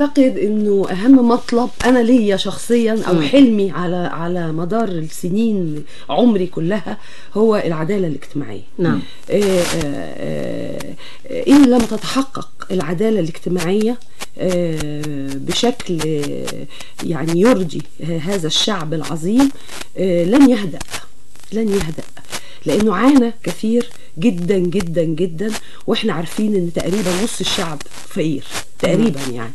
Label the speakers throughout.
Speaker 1: اعتقد انه اهم مطلب انا ليا شخصيا او حلمي على على مدار السنين عمري كلها هو العداله الاجتماعيه
Speaker 2: نعم.
Speaker 1: آه، آه، آه، ان لم تتحقق العداله الاجتماعيه آه، بشكل آه، يعني يرضي هذا الشعب العظيم آه، لن يهدأ لن يهدأ لانه عانى كثير جدا جدا جدا واحنا عارفين ان تقريبا نص الشعب فقير تقريبا يعني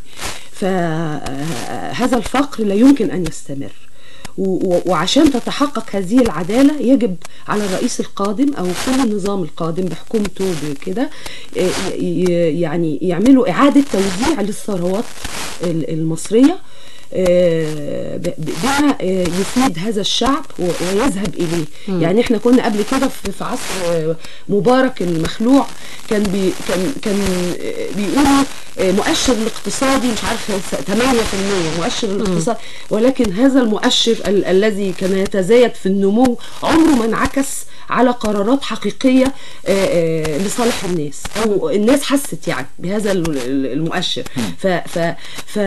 Speaker 1: فهذا الفقر لا يمكن ان يستمر و- و- وعشان تتحقق هذه العدالة يجب على الرئيس القادم أو كل النظام القادم بحكومته بكده ي- ي- يعني يعملوا إعادة توزيع للثروات ال- المصرية آه، ب- بما آه، يفيد هذا الشعب و- ويذهب اليه يعني احنا كنا قبل كده في في عصر آه، مبارك المخلوع كان بي كان كان آه، بيقولوا آه، مؤشر الاقتصادي مش عارفه 8% مؤشر الاقتصاد ولكن هذا المؤشر ال- الذي كان يتزايد في النمو عمره ما انعكس على قرارات حقيقيه آه، آه، لصالح الناس او الناس حست يعني بهذا ال- ال- المؤشر ف ف ف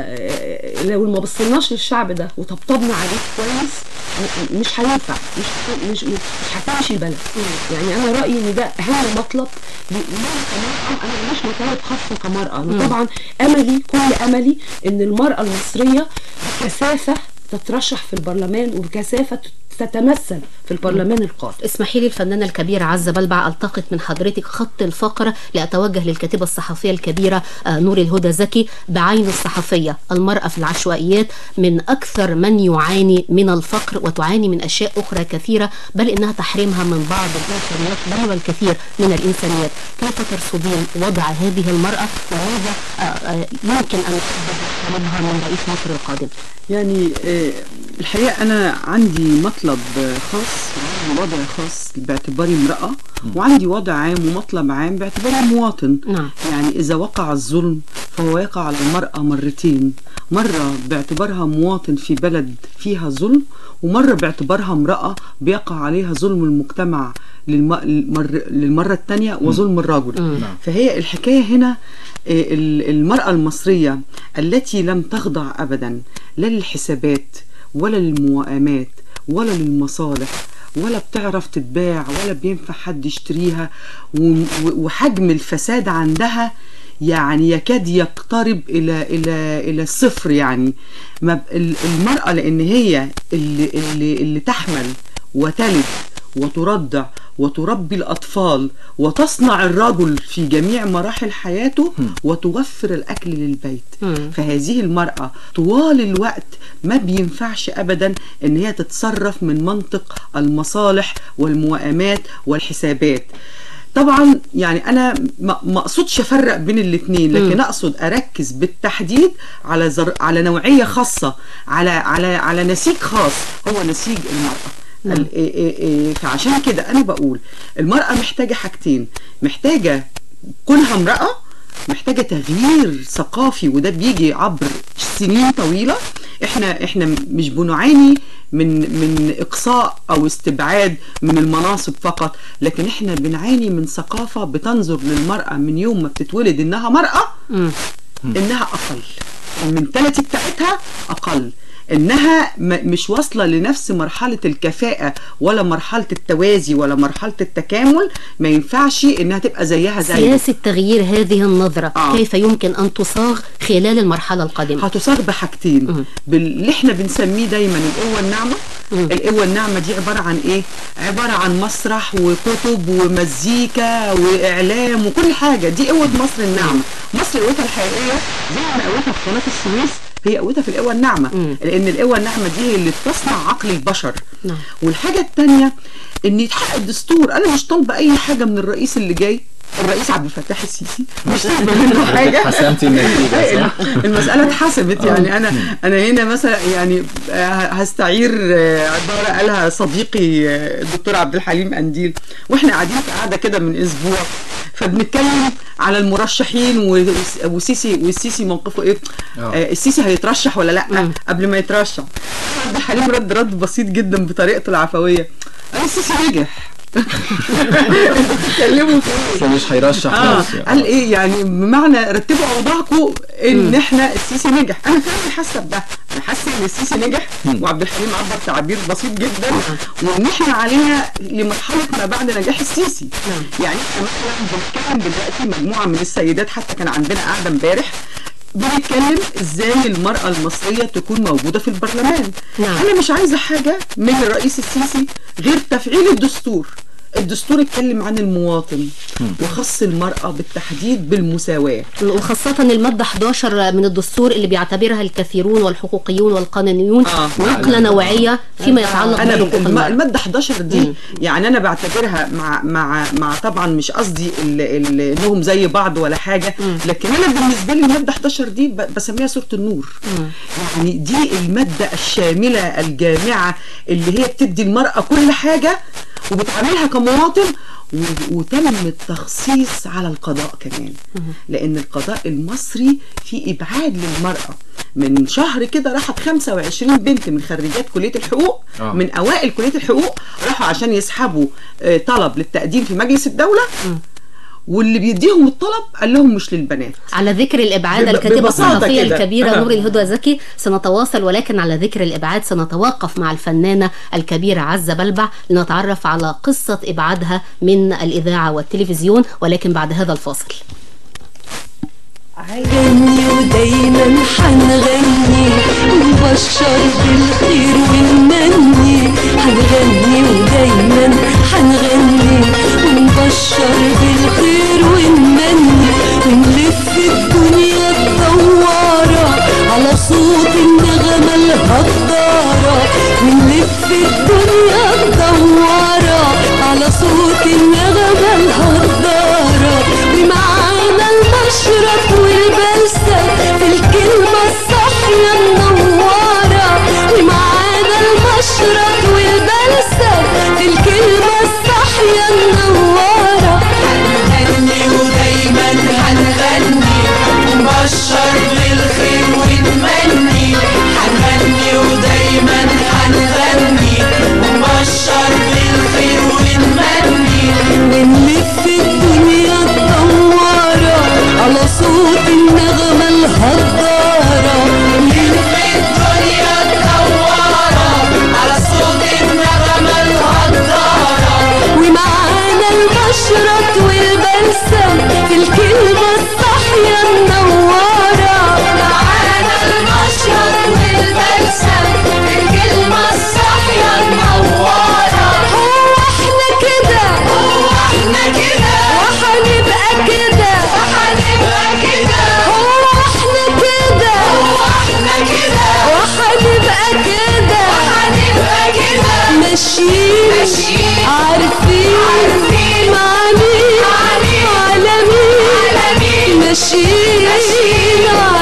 Speaker 1: آه، لو ما بصيناش للشعب ده وطبطبنا عليه كويس م- مش هينفع مش مش مش هتمشي البلد يعني انا رايي ان ده اهم مطلب ل- لنا كمرأة انا مش مطالب خاصه كمراه أنا طبعا املي كل املي ان المراه المصريه بكثافه تترشح في البرلمان وبكثافه تتمثل في البرلمان القادم
Speaker 2: اسمحي لي الفنانة الكبيرة عزة بلبع ألتقط من حضرتك خط الفقرة لأتوجه للكاتبة الصحفية الكبيرة آه، نور الهدى زكي بعين الصحفية المرأة في العشوائيات من أكثر من يعاني من الفقر وتعاني من أشياء أخرى كثيرة بل إنها تحرمها من بعض الإنسانيات بل والكثير من الإنسانيات كيف ترصدين وضع هذه المرأة وماذا آه، آه، يمكن أن يطلبها من رئيس مصر القادم
Speaker 3: يعني آه، الحقيقة أنا عندي مطلب آه، خاص وعندي وضع خاص باعتباري امرأة وعندي وضع عام ومطلب عام باعتباري مواطن
Speaker 2: نعم.
Speaker 3: يعني إذا وقع الظلم فهو يقع على المرأة مرتين مرة باعتبارها مواطن في بلد فيها ظلم ومرة باعتبارها امرأة بيقع عليها ظلم المجتمع للم... للمر... للمرة الثانية وظلم الرجل فهي الحكاية هنا آه، ال- المرأة المصرية التي لم تخضع أبدا لا للحسابات ولا للموائمات ولا للمصالح ولا بتعرف تتباع ولا بينفع حد يشتريها و- و- وحجم الفساد عندها يعني يكاد يقترب الى الى الى الصفر يعني ما ب- ال- المراه لان هي اللي اللي, اللي تحمل وتلد وترضع وتربي الأطفال وتصنع الرجل في جميع مراحل حياته وتوفر الأكل للبيت
Speaker 2: مم.
Speaker 3: فهذه المرأة طوال الوقت ما بينفعش أبدا أن هي تتصرف من منطق المصالح والموائمات والحسابات طبعا يعني انا ما ما اقصدش افرق بين الاثنين لكن اقصد اركز بالتحديد على زر على نوعيه خاصه على على على نسيج خاص هو نسيج المراه ال- إيه إيه إيه فعشان كده انا بقول المراه محتاجه حاجتين محتاجه كونها امراه محتاجه تغيير ثقافي وده بيجي عبر سنين طويله احنا احنا مش بنعاني من من اقصاء او استبعاد من المناصب فقط لكن احنا بنعاني من ثقافه بتنظر للمراه من يوم ما بتتولد انها مراه
Speaker 2: مم.
Speaker 3: انها اقل المنتاليتي بتاعتها اقل انها م- مش واصله لنفس مرحله الكفاءه ولا مرحله التوازي ولا مرحله التكامل ما ينفعش انها تبقى زيها زي
Speaker 2: سياسة تغيير هذه النظرة
Speaker 3: آه.
Speaker 2: كيف يمكن أن تصاغ خلال المرحلة القادمة
Speaker 3: هتصاغ بحاجتين باللي احنا بنسميه دايما القوه الناعمه القوه الناعمه دي عباره عن ايه عباره عن مسرح وكتب ومزيكا واعلام وكل حاجه دي قوه مصر الناعمه مصر قوتها الحقيقيه زي ما قوتها في قناه السويس هي قوتها في القوه الناعمه لان القوه الناعمه دي هي اللي بتصنع عقل البشر
Speaker 2: نعم.
Speaker 3: والحاجه الثانيه ان يتحقق الدستور انا مش طالبه اي حاجه من الرئيس اللي جاي الرئيس عبد الفتاح السيسي مش طالبه منه حاجه
Speaker 4: حسمتي النتيجة صح؟
Speaker 3: المسألة اتحسمت يعني أنا أنا هنا مثلا يعني آه، هستعير آه، عبارة قالها صديقي آه، الدكتور عبد الحليم أنديل وإحنا قاعدين في قاعدة كده من أسبوع فبنتكلم على المرشحين و- وسيسي والسيسي موقفه إيه؟
Speaker 4: آه.
Speaker 3: آه، السيسي هيترشح ولا لأ قبل ما يترشح عبد الحليم رد رد بسيط جدا بطريقته العفوية قال السيسي نجح اتكلموا
Speaker 4: فمش هيرشح
Speaker 3: اه
Speaker 4: نفسه
Speaker 3: قال ايه يعني بمعنى رتبوا اوضاعكم ان احنا السيسي نجح انا فعلا حاسه بده انا حاسه ان السيسي نجح وعبد الحليم عبر تعبير بسيط جدا وان احنا علينا لمرحله ما بعد نجاح السيسي يعني احنا مثلا بنتكلم دلوقتي مجموعه من السيدات حتى كان عندنا قاعده امبارح بنتكلم ازاي المرأة المصرية تكون موجودة في البرلمان
Speaker 2: نعم.
Speaker 3: انا مش عايزة حاجة من الرئيس السيسي غير تفعيل الدستور الدستور اتكلم عن المواطن وخص المرأة بالتحديد بالمساواة
Speaker 2: وخاصة المادة 11 من الدستور اللي بيعتبرها الكثيرون والحقوقيون والقانونيون
Speaker 3: آه.
Speaker 2: نقلة نوعية فيما يتعلق
Speaker 3: انا
Speaker 2: بحقوق
Speaker 3: الم-
Speaker 2: المرأة
Speaker 3: الماده 11 دي يعني انا بعتبرها مع مع مع طبعا مش قصدي ال- ال- انهم زي بعض ولا حاجه لكن انا بالنسبه لي الماده 11 دي ب- بسميها سوره النور يعني دي الماده الشامله الجامعه اللي هي بتدي المراه كل حاجه وبتعاملها كمواطن و- وتم التخصيص على القضاء كمان لان القضاء المصري في ابعاد للمراه من شهر كده راحت 25 بنت من خريجات كليه الحقوق
Speaker 4: آه.
Speaker 3: من اوائل كليه الحقوق راحوا عشان يسحبوا آه، طلب للتقديم في مجلس الدوله واللي بيديهم الطلب قال لهم مش للبنات
Speaker 2: على ذكر الإبعاد
Speaker 3: بب-
Speaker 2: الكاتبة
Speaker 3: ببساطة
Speaker 2: الصحفية
Speaker 3: كده.
Speaker 2: الكبيرة
Speaker 3: آه.
Speaker 2: نور الهدى زكي سنتواصل ولكن على ذكر الإبعاد سنتوقف مع الفنانة الكبيرة عزة بلبع لنتعرف على قصة إبعادها من الإذاعة والتلفزيون ولكن بعد هذا الفاصل
Speaker 5: عجبني ودايما حنغني ونبشر بالخير ونمني حنغني ودايما حنغني ونبشر بالخير ونمني ونلف الدنيا الدوارة على صوت النغمة الهضارة ونلف الدنيا الدوارة على صوت النغمة الهضارة ومعانا المشرق والبلسم في الكلمة الصاحية منورة ومعانا المشرق والبلسم في الكلمة الصاحية منورة
Speaker 6: هنغني ودايما هنغني ونبشر بالخير ونمني هنغني ودايما هنغني ونبشر بالخير ونمني
Speaker 5: ونلف الدنيا الدوارة على صوت النغمة الهضارة
Speaker 6: نلف الدنيا الدوارة على صوت النغمة الهضارة
Speaker 5: ومعانا المشرق والبلسم في الكلمة الصاحية منورة
Speaker 6: معانا المشرق والبلسم الكلمة الصاحية المنورة
Speaker 5: هو احنا كده
Speaker 6: هو احنا كده
Speaker 5: وحنبقى كده
Speaker 6: وهنبقى كده
Speaker 5: هو احنا كده
Speaker 6: هو احنا كده
Speaker 5: وحنبقى كده
Speaker 6: وهنبقى كده
Speaker 5: ماشيين
Speaker 6: ماشيين
Speaker 5: عارفين
Speaker 6: عارفين
Speaker 5: مع مين
Speaker 6: مع مين
Speaker 5: على مين
Speaker 6: على مين
Speaker 5: ماشيين
Speaker 6: ماشيين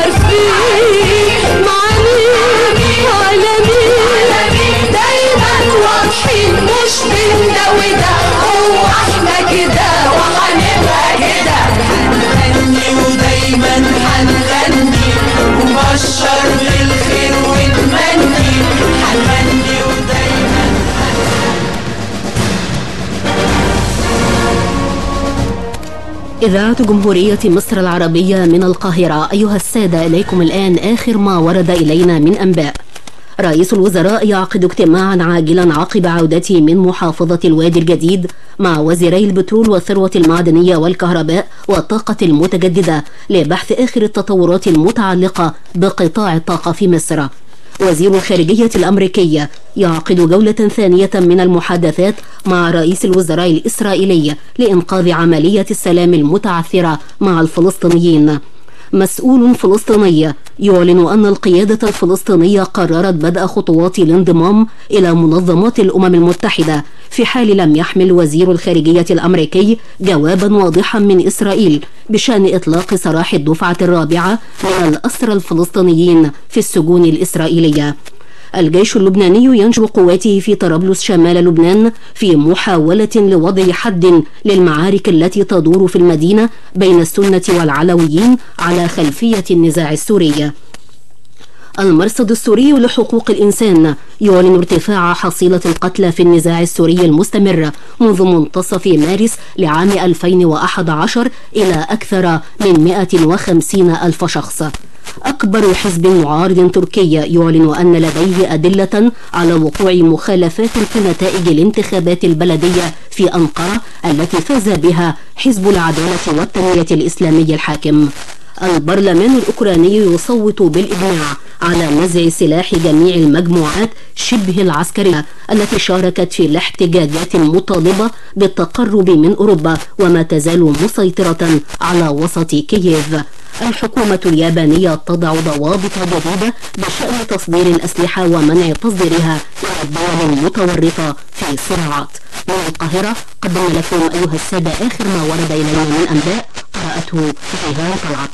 Speaker 5: عارفين مع مين على مين
Speaker 6: دايما واضحين مش بين ده وده هو احنا كده وهنبقى كده هنغني ودايما هنغني ونبشر بالخير ونمني هنغني ودايما
Speaker 2: إذاعة جمهورية مصر العربية من القاهرة أيها السادة إليكم الآن آخر ما ورد إلينا من أنباء رئيس الوزراء يعقد اجتماعا عاجلا عقب عودته من محافظة الوادي الجديد مع وزيري البترول والثروة المعدنية والكهرباء والطاقة المتجددة لبحث آخر التطورات المتعلقة بقطاع الطاقة في مصر وزير الخارجية الأمريكية يعقد جولة ثانية من المحادثات مع رئيس الوزراء الإسرائيلي لإنقاذ عملية السلام المتعثرة مع الفلسطينيين مسؤول فلسطيني يعلن أن القيادة الفلسطينية قررت بدء خطوات الانضمام إلى منظمات الأمم المتحدة في حال لم يحمل وزير الخارجية الأمريكي جوابا واضحا من إسرائيل بشأن إطلاق سراح الدفعة الرابعة من الأسرى الفلسطينيين في السجون الإسرائيلية الجيش اللبناني ينشر قواته في طرابلس شمال لبنان في محاولة لوضع حد للمعارك التي تدور في المدينة بين السنة والعلويين على خلفية النزاع السوري المرصد السوري لحقوق الإنسان يعلن ارتفاع حصيلة القتلى في النزاع السوري المستمر منذ منتصف مارس لعام 2011 إلى أكثر من 150 ألف شخص أكبر حزب معارض تركي يعلن أن لديه أدلة على وقوع مخالفات في نتائج الانتخابات البلدية في أنقرة التي فاز بها حزب العدالة والتنمية الإسلامي الحاكم البرلمان الأوكراني يصوت بالإجماع على نزع سلاح جميع المجموعات شبه العسكرية التي شاركت في الاحتجاجات المطالبة بالتقرب من أوروبا وما تزال مسيطرة على وسط كييف الحكومة اليابانية تضع ضوابط جديدة بشأن تصدير الأسلحة ومنع تصديرها إلى الدول المتورطة في الصراعات من القاهرة قدمنا لكم أيها السادة آخر ما ورد إلينا من أنباء قرأته جيهان طلعت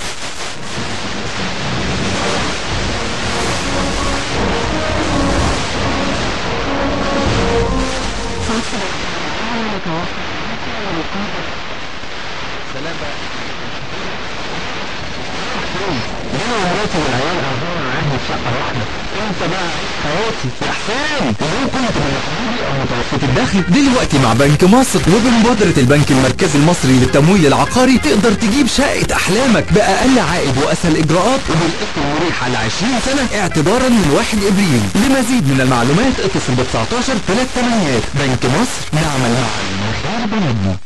Speaker 4: الدخل دلوقتي مع بنك مصر وبمبادرة البنك المركزي المصري للتمويل العقاري تقدر تجيب شقة أحلامك بأقل عائد وأسهل إجراءات وبالقسط المريح على 20 سنة اعتبارا من 1 إبريل لمزيد من المعلومات اتصل ب 19 3 ثمانيات بنك مصر نعمل معا لخير بلدنا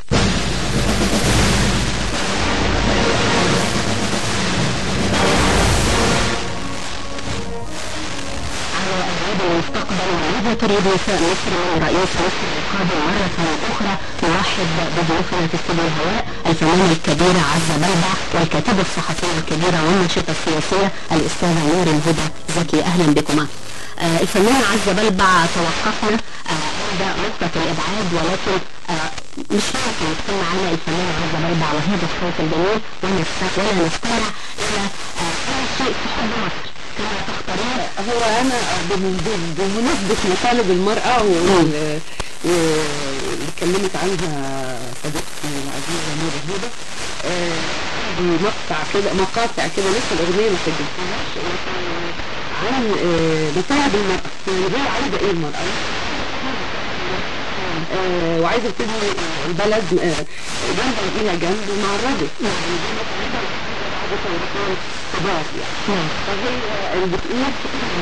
Speaker 2: المستقبل وماذا تريد نساء مصر من رئيس مصر القادم مرة أخرى نرحب بضيوفنا في استوديو الهواء الفنانة الكبيرة عزة بلبع والكاتبة الصحفية الكبيرة والناشطة السياسية الأستاذة نور الهدى زكي أهلا بكما آه الفنانة عزة بلبع توقفنا آه عند نقطة الإبعاد ولكن آه مش ممكن تكون معنا الفنانة عزة بلبع وهذا الصوت الجميل ونست- ولا نستمع إلى آه أي شيء في حب مصر كما تختارين
Speaker 1: هو انا بم- بم- بمناسبه مطالب المراه وال- واللي اتكلمت عنها صديقتي العزيزه نور الهدى آه، دي مقطع كده مقاطع كده لسه الاغنيه ما سجلتهاش آه، عن آه، مطالب المراه يعني هي عايزه ايه المراه آه، وعايزه تبني البلد آه، جنبا الى جنب مع الرجل يعني دي مثلا بعد ثورتين كبار يعني فهي اللي بتقول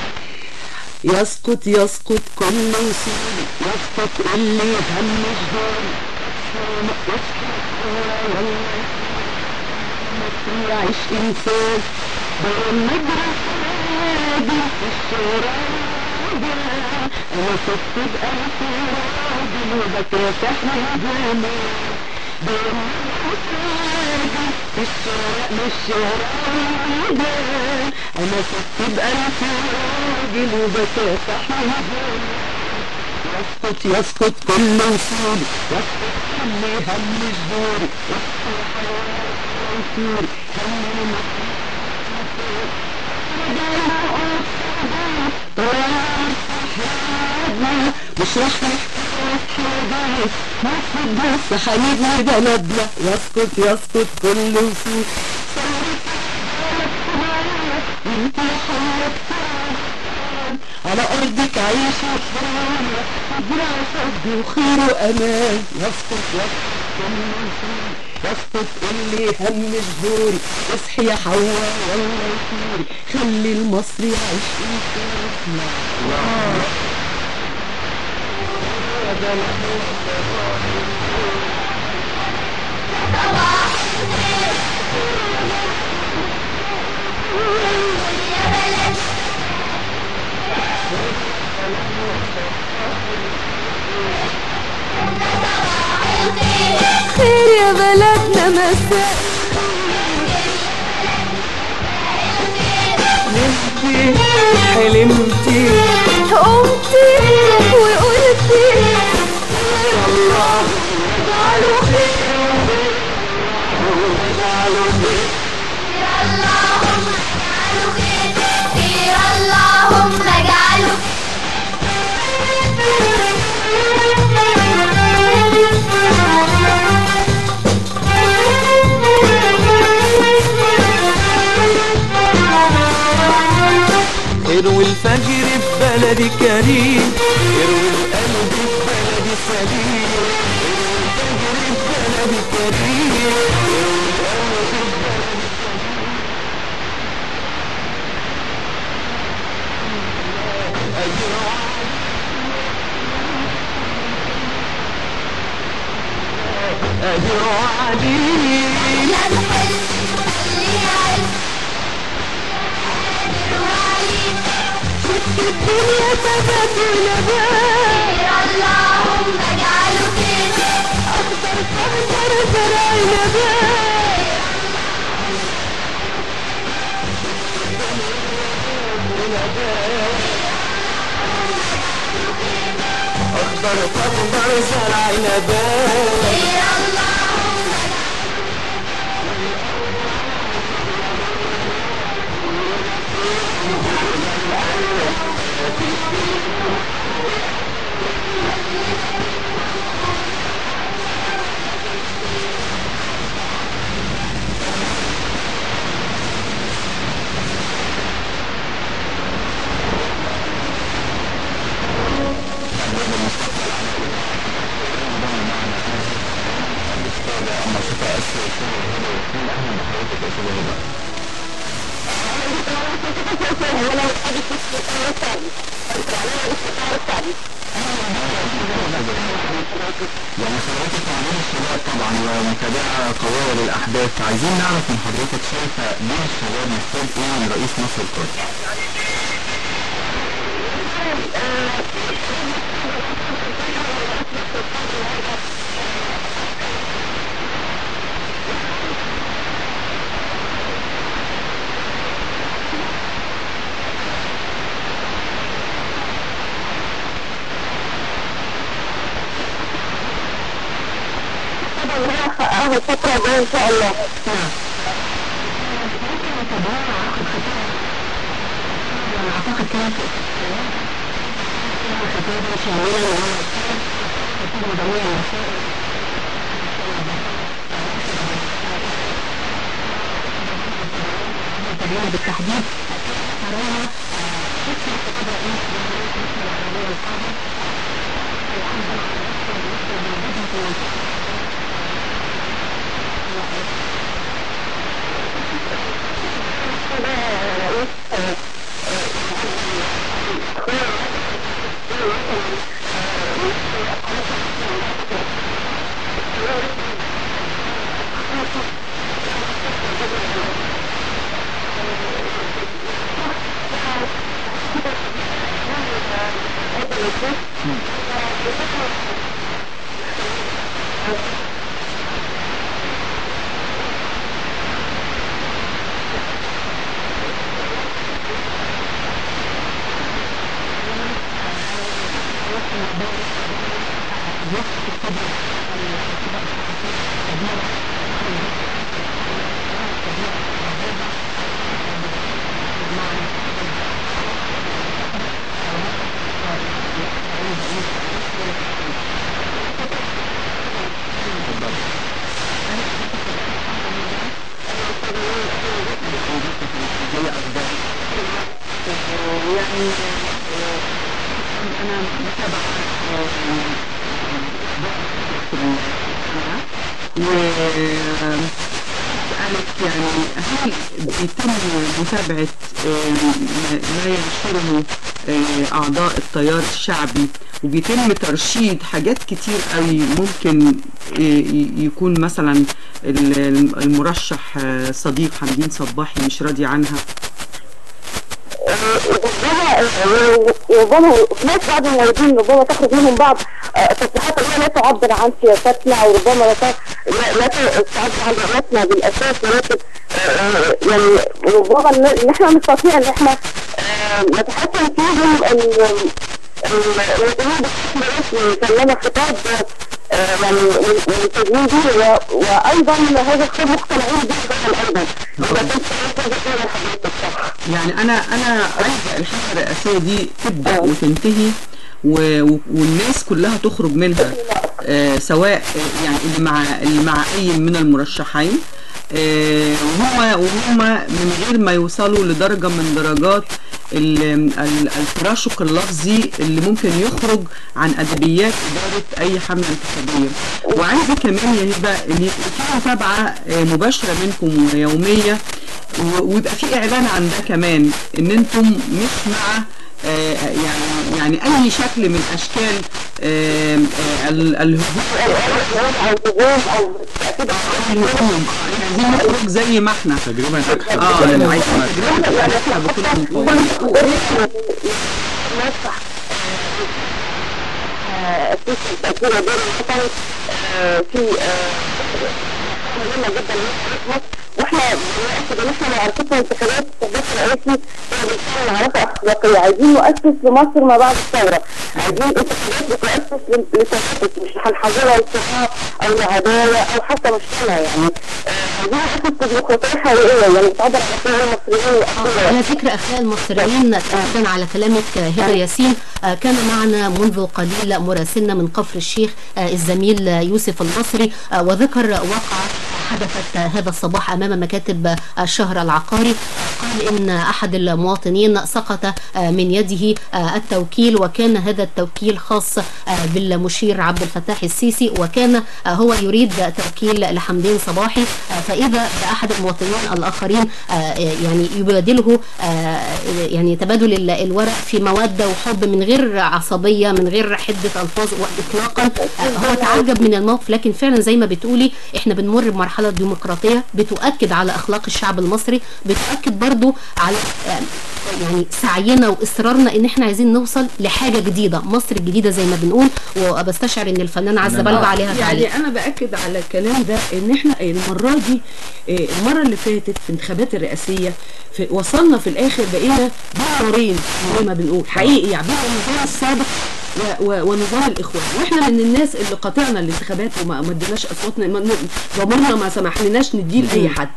Speaker 1: يسقط يسقط كل منصور يسقط اللي هم جدار مصر يعيش انسان بره المجرى دي في الشارع انا صفت بألف راجل وبكافح من زمان بره المجرى في الشارع مش شارع انا صفت بألف راجل وبكافح من زمان يسقط يسقط كل منصور يسقط كل هم جدوري يسقط حياة منصور هم مش راح نحكي بس حبيبنا بلدنا يسقط يسقط كل وصول انت على ارضك عيش وحرام صبر صد وخير وامان يسقط يسقط كل وصول يسقط اللي هم جذوري اصحي يا حواء والله يطوري خلي المصري يعيش انسان
Speaker 5: خير يا بلدنا مساء
Speaker 1: نفسي حلمتي
Speaker 5: قمتي وقلتي الله اجعله خير
Speaker 7: اللهم اجعله
Speaker 8: اروي الفجر ببلدي كريم اروي القلب ببلدي سليم اروي الفجر ببلدي كريم اروي القلب أجر عليم
Speaker 7: لا الحلم اللي يعز شفت الدنيا سبت ونبات اللهم اجعله كده اخضر اخضر زرع نبات
Speaker 8: أخضر فأخضر زرع نبات
Speaker 4: يعني حضرتك معلومة الشباب طبعا ومتابعة قوية للأحداث عايزين نعرف من حضرتك شايفة ليه الشباب محتاج إيه من رئيس مصر القادم؟
Speaker 9: اخر فترة جاية ان شاء الله
Speaker 2: اعتقد كمان في خطابة شاملة اللي هو خطابة مدنية تبين بالتحديد تراها شكل خطاب رئيس مصر العربية القادم
Speaker 9: يعني انا متابعة وسألت يعني هل بيتم متابعة آه، ما ما ينشره آه، أعضاء التيار الشعبي وبيتم ترشيد حاجات كتير قوي ممكن آه، ي- يكون مثلا ال- المرشح آه، صديق حمدين صباحي مش راضي عنها
Speaker 10: ربما ربما ناس بعض الموردين ربما تخرج منهم بعض آه، تصريحات اللي هي لا تعبر عن سياساتنا وربما لا ت- لا لا تعبر عن رؤيتنا بالاساس ولكن آه، يعني ربما ان إن احنا نستطيع ان احنا آه، نتحكم فيهم ال- المسؤولين بشكل رسمي كلنا خطاب آه، يعني ملتزمين به و- وايضا هذا الخطاب مقتنعين به ايضا اذا كنت هذا حضرتك صح
Speaker 3: يعني انا انا عايزه الحلقه الرئاسيه دي تبدا وتنتهي و... و- والناس كلها تخرج منها آه سواء آه، يعني اللي مع اللي مع اي من المرشحين آه وهم وهم من غير ما يوصلوا لدرجه من درجات ال- ال- التراشق اللفظي اللي ممكن يخرج عن ادبيات اداره اي حمله انتخابيه وعايزه كمان يا هبه ان يبقى في متابعه آه، مباشره منكم ويوميه و- ويبقى في اعلان عن ده كمان ان انتم مش مع آه، يعني يعني اي شكل من اشكال آه، آه، ال- الهجوم
Speaker 10: او هجوم او تاكيد
Speaker 3: الهجوم عايزين نخرج زي ما احنا
Speaker 11: تجربه ناجحه
Speaker 3: اه يعني عايزين تجربه ناجحه بكل المقومات
Speaker 10: نفتح اساس التأثير دور الوطني آه، في آه، مهمة جدا لمصر واحنا بنأكد ان احنا معرفتنا انتخابات التحديث الرئاسي هي بالفعل معركة اخلاقية عايزين نؤسس لمصر ما بعد الثورة عايزين انتخابات بتؤسس لل- للتنافس مش هنحولها لصراع او لعدالة او حتى مجتمع يعني آه، عايزين نؤسس ديمقراطية حقيقية يعني بتعبر عن اخلاق المصريين واصولهم
Speaker 2: على ذكر اخلاق المصريين تأكيدا على كلامك آه، هبه ياسين آه، كان معنا منذ قليل مراسلنا من كفر الشيخ آه، الزميل آه، يوسف المصري آه، وذكر واقعة حدثت آه، هذا الصباح امام مكاتب آه، الشهر العقاري آه، قال ان احد المواطنين سقط آه، من يده آه، التوكيل وكان هذا التوكيل خاص آه، بالمشير عبد الفتاح السيسي وكان آه، هو يريد توكيل لحمدين صباحي آه، فاذا باحد المواطنين الاخرين آه، يعني يبادله آه، يعني تبادل ال- الورق في موده وحب من غير عصبيه من غير حده الفاظ اطلاقا آه، هو تعجب من الموقف لكن فعلا زي ما بتقولي احنا بنمر بمرحله ديمقراطيه بتؤكد على اخلاق الشعب المصري بتؤكد برضو على آه، يعني سعينا واصرارنا ان احنا عايزين نوصل لحاجه جديده مصر الجديده زي ما بنقول وبستشعر ان الفنان عزه بلبع عليها تعليق
Speaker 1: يعني انا باكد على الكلام ده ان احنا المره دي آه، المره اللي فاتت في الانتخابات الرئاسيه في وصلنا في الاخر بقينا دورين زي ما بنقول حقيقي يعني بين النظام السابق و- و- ونظام الاخوان واحنا من الناس اللي قاطعنا الانتخابات وما ما اديناش اصواتنا ما- ضميرنا ما سمحلناش نديه لاي حد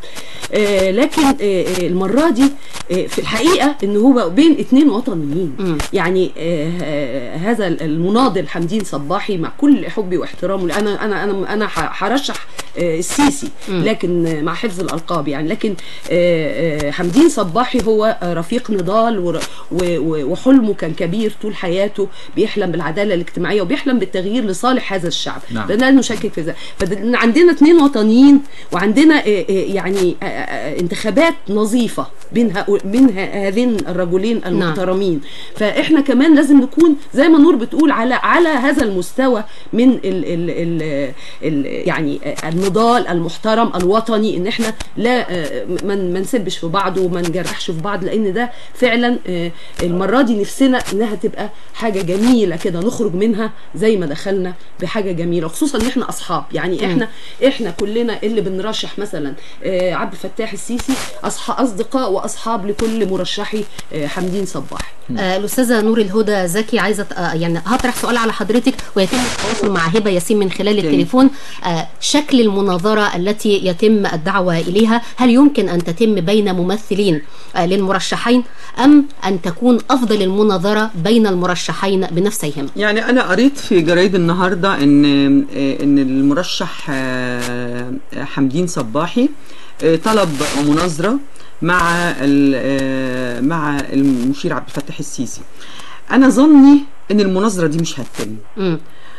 Speaker 1: آه لكن آه آه، المره دي آه في الحقيقه ان هو بين اتنين وطنيين يعني آه آه، هذا المناضل حمدين صباحي مع كل حبي واحترامه انا انا انا انا ح- هرشح آه، السيسي لكن آه، مع حفظ الالقاب يعني لكن آه، آه، حمدين صباحي هو آه، رفيق نضال ور- و- و- وحلمه كان كبير طول حياته بيحلم بالعداله الاجتماعيه وبيحلم بالتغيير لصالح هذا الشعب
Speaker 11: نعم.
Speaker 1: ده لا نشكك في ذلك فعندنا اثنين وطنيين وعندنا آه، آه، يعني آه، آه، انتخابات نظيفه بين هؤ- بين ه- هذين الرجلين المحترمين فاحنا كمان لازم نكون زي ما نور بتقول على على هذا المستوى من ال ال ال ال يعني آه، النضال المحترم الوطني ان احنا لا آه، ما ما نسبش في بعض وما نجرحش في بعض لان ده فعلا آه، المره دي نفسنا انها تبقى حاجه جميله كده نخرج منها زي ما دخلنا بحاجه جميله خصوصا ان احنا اصحاب يعني احنا احنا كلنا اللي بنرشح مثلا آه، عبد الفتاح السيسي أصح- اصدقاء واصحاب لكل مرشحي آه، حمدين صباح
Speaker 2: آه، الاستاذه نور الهدى زكي عايزه ت- آه، يعني هطرح سؤال على حضرتك ويتم التواصل مع هبه ياسين من خلال التليفون آه، شكل المناظره التي يتم الدعوه اليها هل يمكن ان تتم بين ممثلين آه، للمرشحين ام ان تكون افضل المناظره بين المرشحين بنفسيهم
Speaker 3: يعني انا قريت في جرايد النهارده ان آه، ان المرشح آه، حمدين صباحي آه، طلب مناظره مع ال- آه، مع المشير عبد الفتاح السيسي انا ظني ان المناظره دي مش هتتم
Speaker 2: مم.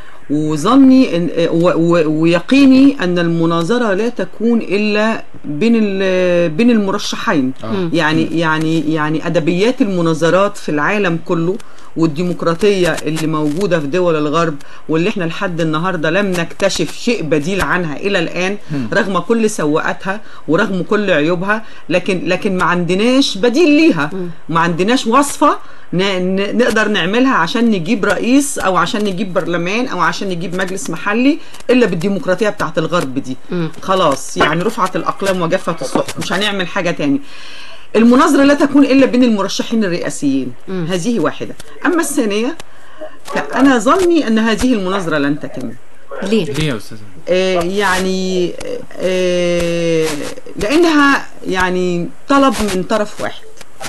Speaker 3: وظني إن و- و- ويقيني ان المناظره لا تكون الا بين ال- بين المرشحين
Speaker 11: آه.
Speaker 3: يعني يعني يعني ادبيات المناظرات في العالم كله والديمقراطيه اللي موجوده في دول الغرب واللي احنا لحد النهارده لم نكتشف شيء بديل عنها الى الان رغم كل سوءاتها ورغم كل عيوبها لكن لكن ما عندناش بديل ليها ما عندناش وصفه ن- ن- نقدر نعملها عشان نجيب رئيس او عشان نجيب برلمان او عشان نجيب مجلس محلي الا بالديمقراطيه بتاعت الغرب دي خلاص يعني رفعت الاقلام وجفت الصحف مش هنعمل حاجه تاني المناظره لا تكون الا بين المرشحين الرئاسيين هذه واحده اما الثانيه فانا ظني ان هذه المناظره لن تتم
Speaker 2: ليه
Speaker 11: ليه يا استاذه
Speaker 3: آه، يعني آه، لانها يعني طلب من طرف واحد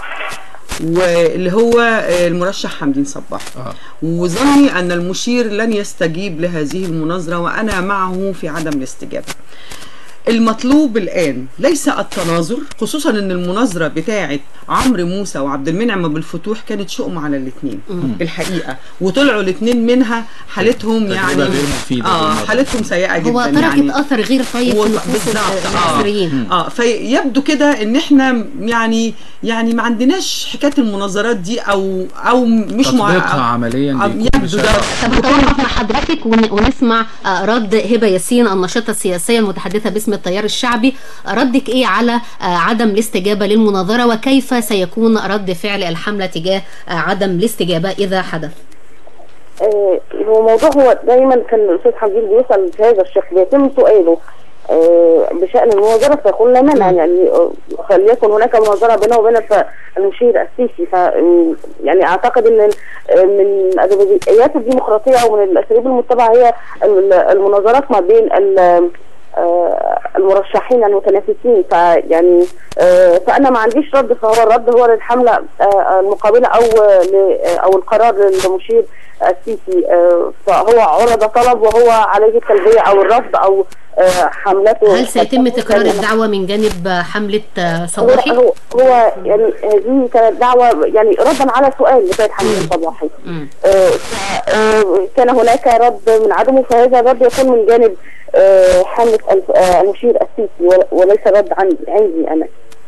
Speaker 3: واللي هو آه، المرشح حمدين صباح
Speaker 11: اه
Speaker 3: وظني ان المشير لن يستجيب لهذه المناظره وانا معه في عدم الاستجابه المطلوب الان ليس التناظر خصوصا ان المناظره بتاعه عمرو موسى وعبد المنعم ابو الفتوح كانت شؤم على الاثنين الحقيقه وطلعوا الاثنين منها حالتهم
Speaker 11: تجربة
Speaker 3: يعني
Speaker 11: غير مفيدة
Speaker 3: اه
Speaker 11: بالمرة.
Speaker 3: حالتهم سيئه جدا
Speaker 2: هو تركت
Speaker 3: يعني
Speaker 2: اثر غير طيب
Speaker 3: و-
Speaker 2: في نفوس
Speaker 3: بالظبط، آه.
Speaker 2: المصريين
Speaker 3: اه فيبدو كده ان احنا يعني يعني ما عندناش حكايه المناظرات دي او او مش
Speaker 11: تطبيقها عمليا
Speaker 3: آه،
Speaker 11: بيكون
Speaker 3: يبدو
Speaker 11: بشكل
Speaker 3: ده
Speaker 2: طب نتوقف مع حضرتك ون- ونسمع آه، رد هبه ياسين الناشطه السياسيه المتحدثه باسم التيار الشعبي ردك ايه على آه، عدم الاستجابه للمناظره وكيف سيكون رد فعل الحمله تجاه آه، عدم الاستجابه اذا حدث
Speaker 10: آه، هو موضوع هو دايما كان الاستاذ حمدين بيسال بهذا الشكل يتم سؤاله آه، بشان المناظره فيقول لا مانع يعني آه، فليكن هناك مناظره بينه وبين الف- المشير السيسي ف آه، يعني اعتقد ان آه، من ادبيات الديمقراطيه او من الاساليب المتبعه هي ال- المناظرات ما بين ال- آه، المرشحين المتنافسين فيعني آه، فانا ما عنديش رد فهو الرد هو للحمله آه، المقابله او ل- او القرار للمشير السيسي آه، فهو عرض طلب وهو عليه التلبيه او الرفض او آه، حملته
Speaker 2: هل سيتم تكرار الدعوه من جانب آه، حمله آه،
Speaker 10: هو
Speaker 2: صباحي
Speaker 10: هو هو يعني هذه كانت دعوه يعني ردا على سؤال لسيد حمدين صباحي
Speaker 2: مم.
Speaker 10: آه، ف- آه، كان هناك رد من عدمه فهذا الرد يكون من جانب آه، حمله الف- آه، المشير السيسي ول- وليس رد عندي عندي انا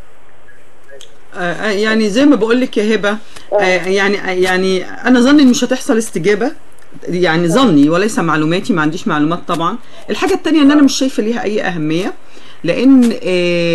Speaker 3: آه، آه، يعني زي ما بقول لك يا هبه آه، يعني آه، يعني انا ظني إن مش هتحصل استجابه يعني ظني وليس معلوماتي ما عنديش معلومات طبعا الحاجه الثانيه ان انا مش شايفه ليها اي اهميه لان آم،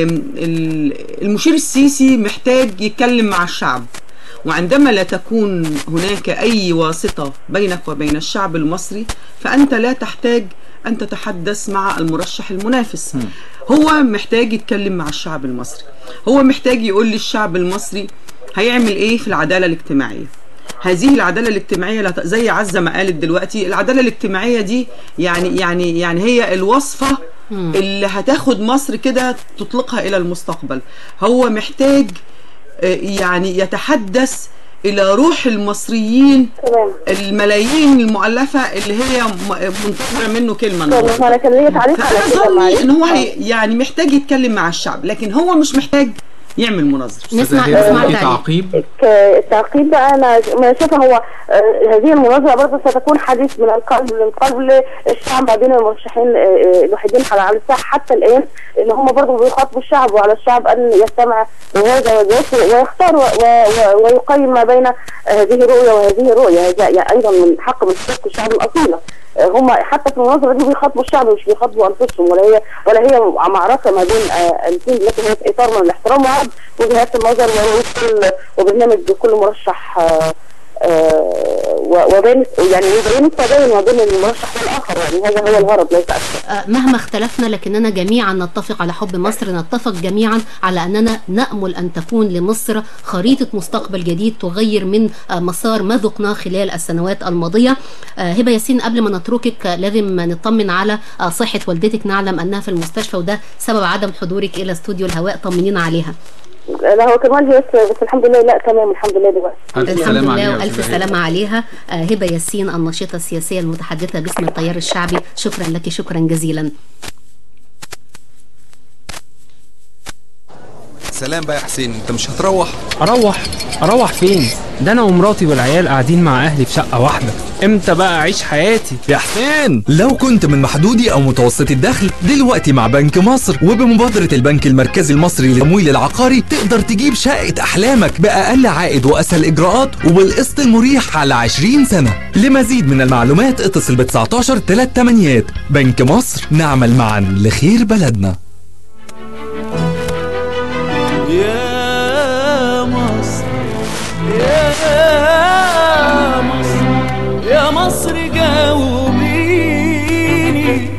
Speaker 3: ال- المشير السيسي محتاج يتكلم مع الشعب وعندما لا تكون هناك اي واسطه بينك وبين الشعب المصري فانت لا تحتاج ان تتحدث مع المرشح المنافس هو محتاج يتكلم مع الشعب المصري هو محتاج يقول للشعب المصري هيعمل ايه في العداله الاجتماعيه هذه العداله الاجتماعيه لا ت- زي عزه ما قالت دلوقتي العداله الاجتماعيه دي يعني يعني يعني هي الوصفه اللي هتاخد مصر كده تطلقها الى المستقبل هو محتاج آه، يعني يتحدث الى روح المصريين
Speaker 10: تمام
Speaker 3: الملايين المؤلفه اللي هي م- منتظره منه كلمه
Speaker 10: طب
Speaker 3: النهارده
Speaker 10: انا كان ليا تعليق على
Speaker 3: فانا
Speaker 10: كده
Speaker 3: ظني
Speaker 10: معلش.
Speaker 3: ان هو هي يعني محتاج يتكلم مع الشعب لكن هو مش محتاج يعمل مناظره
Speaker 2: نسمع
Speaker 11: أستاذة هبة،
Speaker 2: نسمع
Speaker 11: في
Speaker 2: تعليق
Speaker 11: تعقيب
Speaker 10: ك- التعقيب بقى انا ما شايفه هو آه، هذه المناظره برضه ستكون حديث من القلب للقلب للشعب ما بين المرشحين آه، آه، الوحيدين على على الساحه حتى الان ان هم برضه بيخاطبوا الشعب وعلى الشعب ان يستمع لهذا وذاك ويختار و- و- ويقيم ما بين هذه رؤيه وهذه رؤيه هذا يعني ايضا من حق من حقوق الشعب الاصيله هم حتى في المناظره دي بيخاطبوا الشعب مش بيخاطبوا انفسهم ولا هي ولا هي معركه ما بين آه، الاثنين لكن هي في اطار من الاحترام وعرض وجهات النظر وكل وبرنامج كل مرشح آه، آه، و- وبين يعني يبين التباين ما بين المرشح والاخر يعني هذا هو الغرض ليس اكثر
Speaker 2: آه، مهما اختلفنا لكننا جميعا نتفق على حب مصر نتفق جميعا على أننا نأمل أن تكون لمصر خريطة مستقبل جديد تغير من آه، مسار ما ذقناه خلال السنوات الماضية آه، هبة ياسين قبل ما نتركك آه، لازم نطمن على آه، صحة والدتك نعلم أنها في المستشفى وده سبب عدم حضورك إلى استوديو الهواء طمنينا عليها
Speaker 10: لا هو كان والدي بس بس الحمد لله لا تمام الحمد لله دلوقتي
Speaker 11: ألف
Speaker 2: الحمد
Speaker 11: سلامة
Speaker 2: لله
Speaker 11: عليها يا
Speaker 2: والف
Speaker 11: أستاذة هبة.
Speaker 2: سلامه عليها آه، هبه ياسين الناشطه السياسيه المتحدثه باسم التيار الشعبي شكرا لك شكرا جزيلا
Speaker 12: سلام بقى يا حسين انت مش هتروح
Speaker 13: اروح اروح فين ده انا ومراتي والعيال قاعدين مع اهلي في شقه واحده امتى بقى اعيش حياتي
Speaker 4: يا حسين لو كنت من محدودي او متوسط الدخل دلوقتي مع بنك مصر وبمبادرة البنك المركزي المصري للتمويل العقاري تقدر تجيب شقة احلامك باقل عائد واسهل اجراءات وبالقسط المريح على 20 سنة لمزيد من المعلومات اتصل ب 19 3 8 بنك مصر نعمل معا لخير بلدنا
Speaker 8: يا مصر يا مصر يا مصر جاوبيني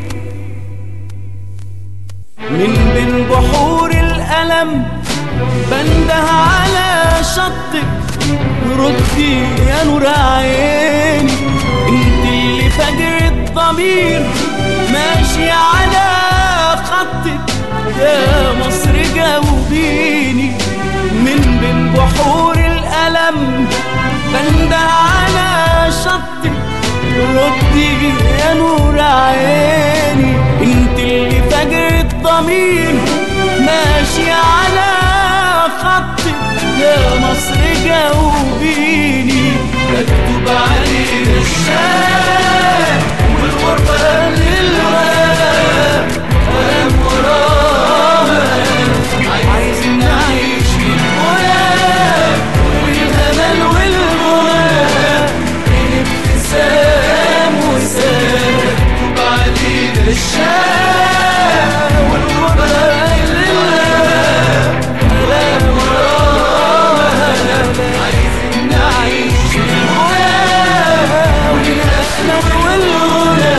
Speaker 8: من بين بحور الألم بنده على شطك ردي يا نور عيني انت اللي فجر الضمير ماشي على خطك يا مصر جاوبيني من بين بحور الألم بنده على شطك ردي يا نور عيني انت اللي فجر الضمير ضمير ماشي على خطي يا مصر جاوبيني مكتوب علينا الشام والغربة للوام ألم وراها عايزين نعيش في الغلام والأمل والغنى الابتسام وسام مكتوب علينا الشام والغربة للوام ألم وراها عايزين نعيش في الغلام والأمل والغنى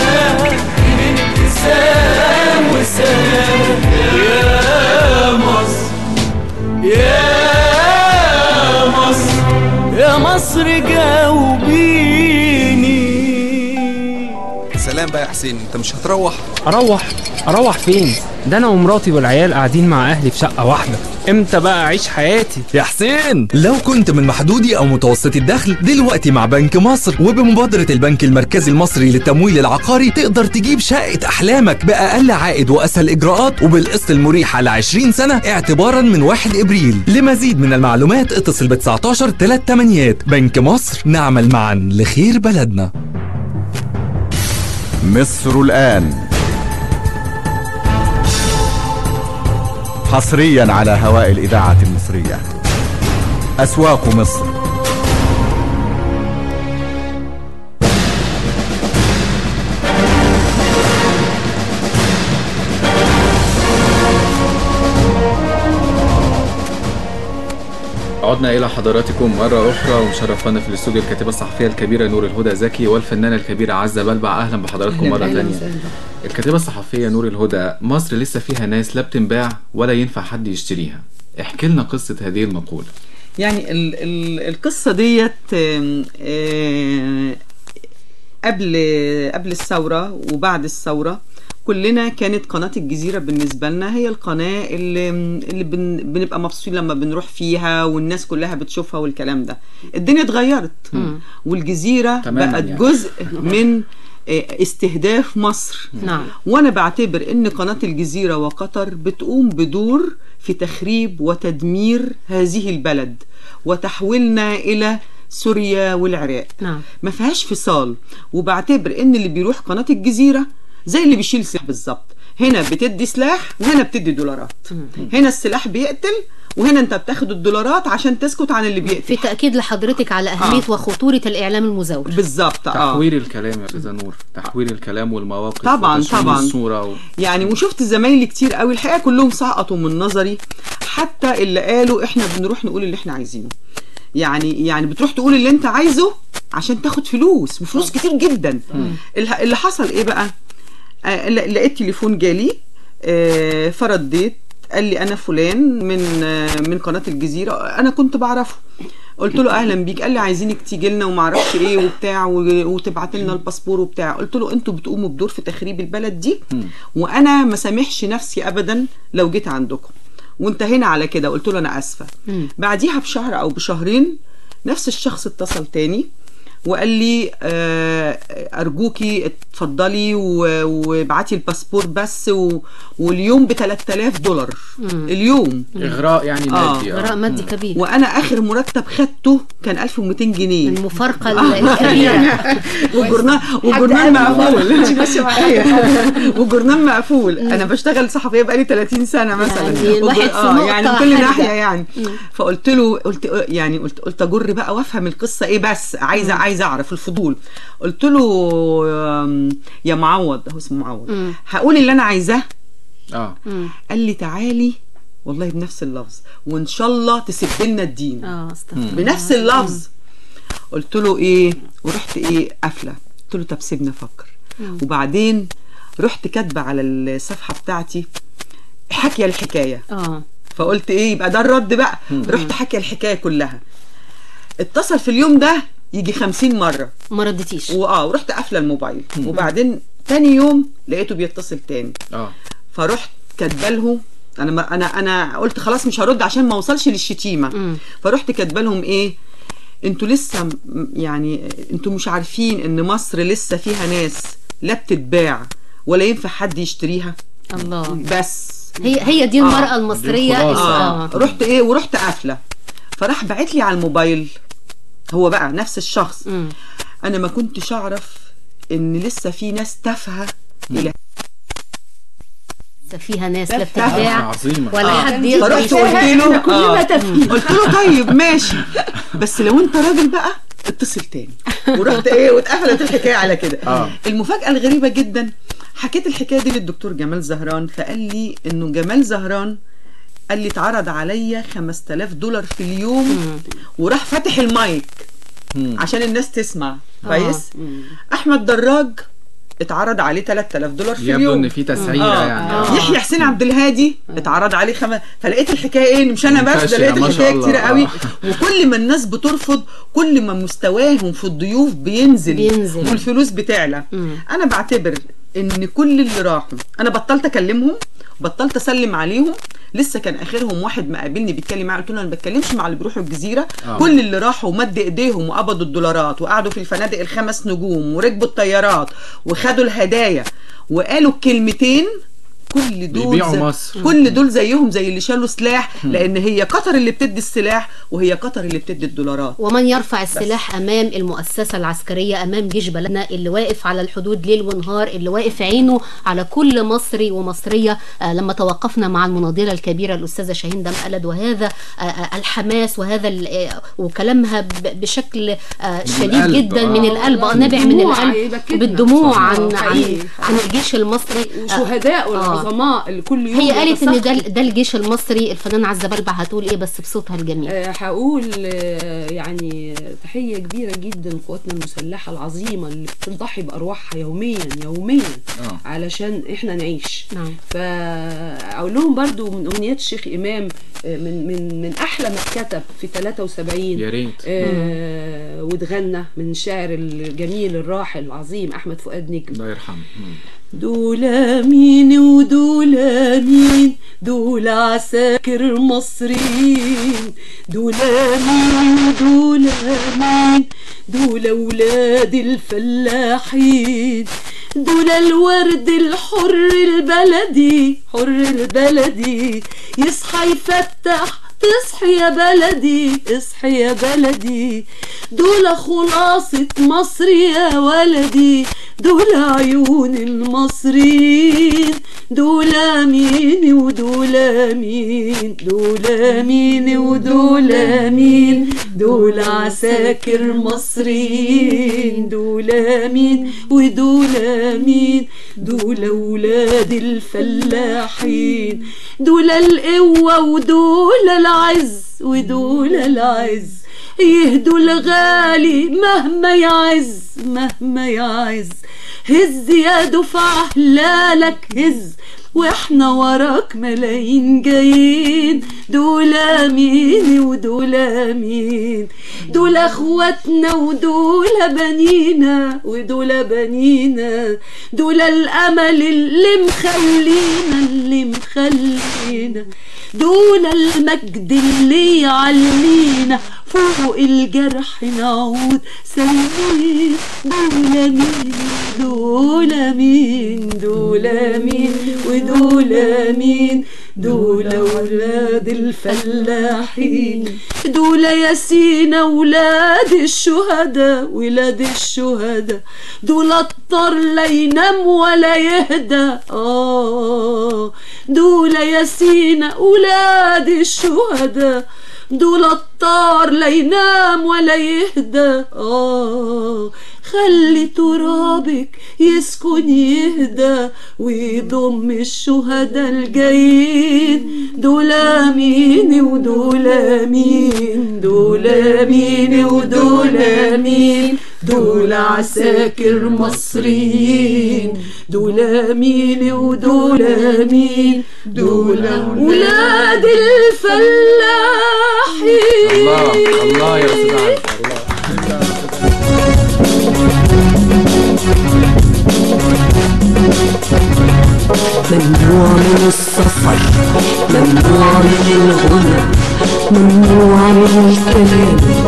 Speaker 8: الابتسام وسام يا مصر يا مصر يا مصر جاوبيني
Speaker 12: سلام بقى يا حسين انت مش هتروح
Speaker 13: اروح اروح فين ده انا ومراتي والعيال قاعدين مع اهلي في شقه واحده امتى بقى اعيش حياتي
Speaker 4: يا حسين لو كنت من محدودي او متوسطي الدخل دلوقتي مع بنك مصر وبمبادرة البنك المركزي المصري للتمويل العقاري تقدر تجيب شقة احلامك باقل عائد واسهل اجراءات وبالقسط المريح على 20 سنة اعتبارا من 1 ابريل لمزيد من المعلومات اتصل ب 19 3 تمانيات بنك مصر نعمل معا لخير بلدنا
Speaker 11: مصر الآن حصريا على هواء الإذاعة المصرية أسواق مصر
Speaker 14: عدنا إلى حضراتكم مرة أخرى ومشرفانا في الاستوديو الكاتبة الصحفية الكبيرة نور الهدى زكي والفنانة الكبيرة عزة بلبع أهلا بحضراتكم مرة
Speaker 1: أهلاً
Speaker 14: تانية
Speaker 1: وسهلاً.
Speaker 14: الكاتبة الصحفية نور الهدى مصر لسه فيها ناس لا بتنباع ولا ينفع حد يشتريها احكي لنا قصة هذه المقولة
Speaker 3: يعني ال ال القصة ديت آم، آه، قبل قبل الثورة وبعد الثورة كلنا كانت قناة الجزيرة بالنسبة لنا هي القناة اللي, اللي بن بنبقى مبسوطين لما بنروح فيها والناس كلها بتشوفها والكلام ده الدنيا اتغيرت والجزيرة
Speaker 2: تماماً
Speaker 3: بقت
Speaker 2: يعني.
Speaker 3: جزء من آه، استهداف مصر
Speaker 2: نعم
Speaker 3: وانا بعتبر ان قناة الجزيرة وقطر بتقوم بدور في تخريب وتدمير هذه البلد وتحويلنا الى سوريا والعراق
Speaker 2: نعم
Speaker 3: ما فيهاش فصال وبعتبر ان اللي بيروح قناة الجزيرة زي اللي بيشيل سلاح بالظبط هنا بتدي سلاح وهنا بتدي دولارات هنا السلاح بيقتل وهنا انت بتاخد الدولارات عشان تسكت عن اللي بيقتل
Speaker 2: في تأكيد لحضرتك على أهمية
Speaker 3: آه.
Speaker 2: وخطورة الإعلام المزور
Speaker 3: بالظبط اه
Speaker 14: تحوير الكلام يا أستاذة نور تحوير الكلام والمواقف
Speaker 3: طبعاً،
Speaker 14: وتشويه
Speaker 3: طبعاً.
Speaker 14: الصورة و...
Speaker 3: يعني وشفت زمايلي كتير قوي الحقيقه كلهم سقطوا من نظري حتى اللي قالوا احنا بنروح نقول اللي احنا عايزينه يعني يعني بتروح تقول اللي انت عايزه عشان تاخد فلوس وفلوس كتير جدا اله- اللي حصل ايه بقى آه، ل- لقيت تليفون جالي آه، فرديت قال لي انا فلان من آه، من قناه الجزيره انا كنت بعرفه قلت له اهلا بيك قال لي عايزينك تيجي لنا وما اعرفش ايه وبتاع و- وتبعت لنا الباسبور وبتاع قلت له انتوا بتقوموا بدور في تخريب البلد دي وانا ما سامحش نفسي ابدا لو جيت عندكم وانتهينا على كده قلت له انا اسفه بعديها بشهر او بشهرين نفس الشخص اتصل تاني وقال لي آه، ارجوكي اتفضلي و- وابعتي الباسبور بس و... واليوم ب 3000 دولار اليوم
Speaker 14: إغراء يعني مادي
Speaker 2: إغراء مادي كبير
Speaker 3: وانا اخر مرتب خدته كان 1200 جنيه
Speaker 2: المفارقه
Speaker 3: الكبيره والجورنال والجورنال مقفول
Speaker 1: انت ماشيه معايا
Speaker 3: والجورنال مقفول انا بشتغل صحفيه بقالي 30 سنه مثلا
Speaker 2: يعني الواحد
Speaker 3: والجر-
Speaker 2: في
Speaker 3: اه
Speaker 2: نقطة
Speaker 3: يعني من كل
Speaker 2: حرجة.
Speaker 3: ناحيه يعني فقلت له قلت يعني قلت قلت اجر بقى وافهم القصه ايه بس عايزه عايزه اعرف الفضول قلت له آم، يا معوض هو اسمه معوض هقول اللي انا عايزاه
Speaker 14: اه
Speaker 3: قال لي تعالي والله بنفس اللفظ وان شاء الله تسيب لنا الدين
Speaker 2: اه استغفر
Speaker 3: بنفس اللفظ قلت له ايه ورحت ايه قافله قلت له طب سيبني افكر
Speaker 2: مم.
Speaker 3: وبعدين رحت كاتبه على الصفحه بتاعتي حكي الحكايه
Speaker 2: اه
Speaker 3: فقلت ايه يبقى ده الرد بقى رحت حكي الحكايه كلها اتصل في اليوم ده يجي خمسين مرة
Speaker 2: ما ردتيش
Speaker 3: واه ورحت قافلة الموبايل وبعدين تاني يوم لقيته بيتصل تاني
Speaker 14: اه
Speaker 3: فرحت كاتبه له انا ما انا انا قلت خلاص مش هرد عشان ما اوصلش للشتيمه فرحت كاتبه لهم ايه انتوا لسه م- يعني انتوا مش عارفين ان مصر لسه فيها ناس لا بتتباع ولا ينفع حد يشتريها
Speaker 2: الله
Speaker 3: بس
Speaker 2: هي هي دي المرأة المصرية
Speaker 3: آه.
Speaker 2: آه.
Speaker 3: رحت ايه ورحت قافله فراح باعت لي على الموبايل هو بقى نفس الشخص انا ما كنتش اعرف ان لسه في ناس تافهه الى
Speaker 2: فيها ناس لا
Speaker 3: تافهة.
Speaker 2: بتتباع
Speaker 14: عظيمة.
Speaker 2: ولا
Speaker 3: آه.
Speaker 2: حد يقدر
Speaker 3: فرحت قلت
Speaker 2: يشتري.
Speaker 3: له
Speaker 1: كلنا
Speaker 3: آه.
Speaker 1: تافهين.
Speaker 3: قلت له طيب ماشي بس لو انت راجل بقى اتصل تاني ورحت ايه واتقفلت الحكايه على كده
Speaker 14: آه.
Speaker 3: المفاجاه الغريبه جدا حكيت الحكايه دي للدكتور جمال زهران فقال لي انه جمال زهران قال لي اتعرض عليا 5000 دولار في اليوم وراح فاتح المايك عشان الناس تسمع كويس احمد دراج اتعرض عليه 3000 دولار في
Speaker 14: يبدو
Speaker 3: اليوم
Speaker 14: ان في تسعيره
Speaker 3: آه.
Speaker 14: يعني
Speaker 3: آه. يحيى حسين عبد الهادي اتعرض عليه خم... فلقيت الحكايه ايه مش انا بس ده
Speaker 14: منتشرة،
Speaker 3: لقيت
Speaker 14: ما شاء
Speaker 3: الحكايه
Speaker 14: الله.
Speaker 3: كتير قوي
Speaker 14: آه.
Speaker 3: وكل ما الناس بترفض كل ما مستواهم في الضيوف بينزل,
Speaker 2: بينزل.
Speaker 3: والفلوس بتعلى انا بعتبر ان كل اللي راحوا انا بطلت اكلمهم بطلت اسلم عليهم لسه كان اخرهم واحد مقابلني بيتكلم معايا قلت له انا ما بتكلمش مع اللي بيروحوا الجزيره
Speaker 14: آه.
Speaker 3: كل اللي راحوا ومد ايديهم وقبضوا الدولارات وقعدوا في الفنادق الخمس نجوم وركبوا الطيارات وخدوا الهدايا وقالوا الكلمتين كل دول
Speaker 14: بيبيعوا
Speaker 3: زي-
Speaker 14: مصر.
Speaker 3: كل دول زيهم زي اللي شالوا سلاح لان هي قطر اللي بتدي السلاح وهي قطر اللي بتدي الدولارات
Speaker 2: ومن يرفع السلاح امام المؤسسه العسكريه امام جيش بلدنا اللي واقف على الحدود ليل ونهار اللي واقف عينه على كل مصري ومصريه آه لما توقفنا مع المناضله الكبيره الاستاذه شاهين دم قلد وهذا آه آه الحماس وهذا ال- آه وكلامها ب- بشكل آه شديد
Speaker 14: القلب،
Speaker 2: جدا
Speaker 14: آه.
Speaker 2: من القلب اه نابع من
Speaker 1: بالدموع
Speaker 2: القلب
Speaker 1: يبكتنا.
Speaker 2: بالدموع
Speaker 1: صح.
Speaker 2: عن عن
Speaker 1: حقيقي.
Speaker 2: عن الجيش المصري آه،
Speaker 1: وشهداء العظماء اللي كل يوم
Speaker 2: هي قالت ان ده
Speaker 1: بيتسخطوا.
Speaker 2: ده الجيش المصري الفنان عزه بلبع هتقول ايه بس بصوتها الجميل
Speaker 1: آه، هقول آه، يعني تحية كبيرة جدا لقواتنا المسلحة العظيمة اللي بتضحي بأرواحها يوميا يوميا
Speaker 14: آه.
Speaker 1: علشان احنا نعيش
Speaker 2: نعم.
Speaker 1: فأقول لهم برضو من أغنيات الشيخ إمام آه، من من من أحلى ما اتكتب في 73
Speaker 14: يا ريت
Speaker 1: آه واتغنى من الشاعر الجميل الراحل العظيم أحمد فؤاد نجم
Speaker 14: الله يرحمه مم.
Speaker 1: دول مين ودول مين دول عساكر مصريين دول مين ودول مين دول اولاد الفلاحين دول الورد الحر البلدي حر البلدي يصحى يفتح تصحي يا بلدي اصحي يا بلدي دول خلاصة مصر يا ولدي دول عيون المصريين دول مين ودول مين دول مين ودول مين دول عساكر مصريين دول مين ودول مين دول اولاد الفلاحين دول القوة ودول العز ودول العز يهدوا الغالي مهما يعز مهما يعز هز يا دفعة هلالك هز واحنا وراك ملايين جايين دول مين ودول مين دول اخواتنا ودول بنينا ودول بنينا دول الامل اللي مخلينا اللي مخلينا دول المجد اللي يعلينا فوق الجرح نعود سلمين دول مين دول مين دول مين ودول مين دول أولاد الفلاحين دول ياسين أولاد الشهداء ولاد الشهداء دول الطر لا ينام ولا يهدى آه دول ياسين أولاد الشهداء دول الطار لا ينام ولا يهدى آه خلي ترابك يسكن يهدى ويضم الشهداء الجايين دول مين ودول مين دول مين ودول مين دول عساكر مصريين دول مين ودول مين دول ولاد الفلاحين
Speaker 14: الله الله يا استاذ عارف
Speaker 15: ممنوع من السفر ممنوع من الغنى ممنوع من الكلام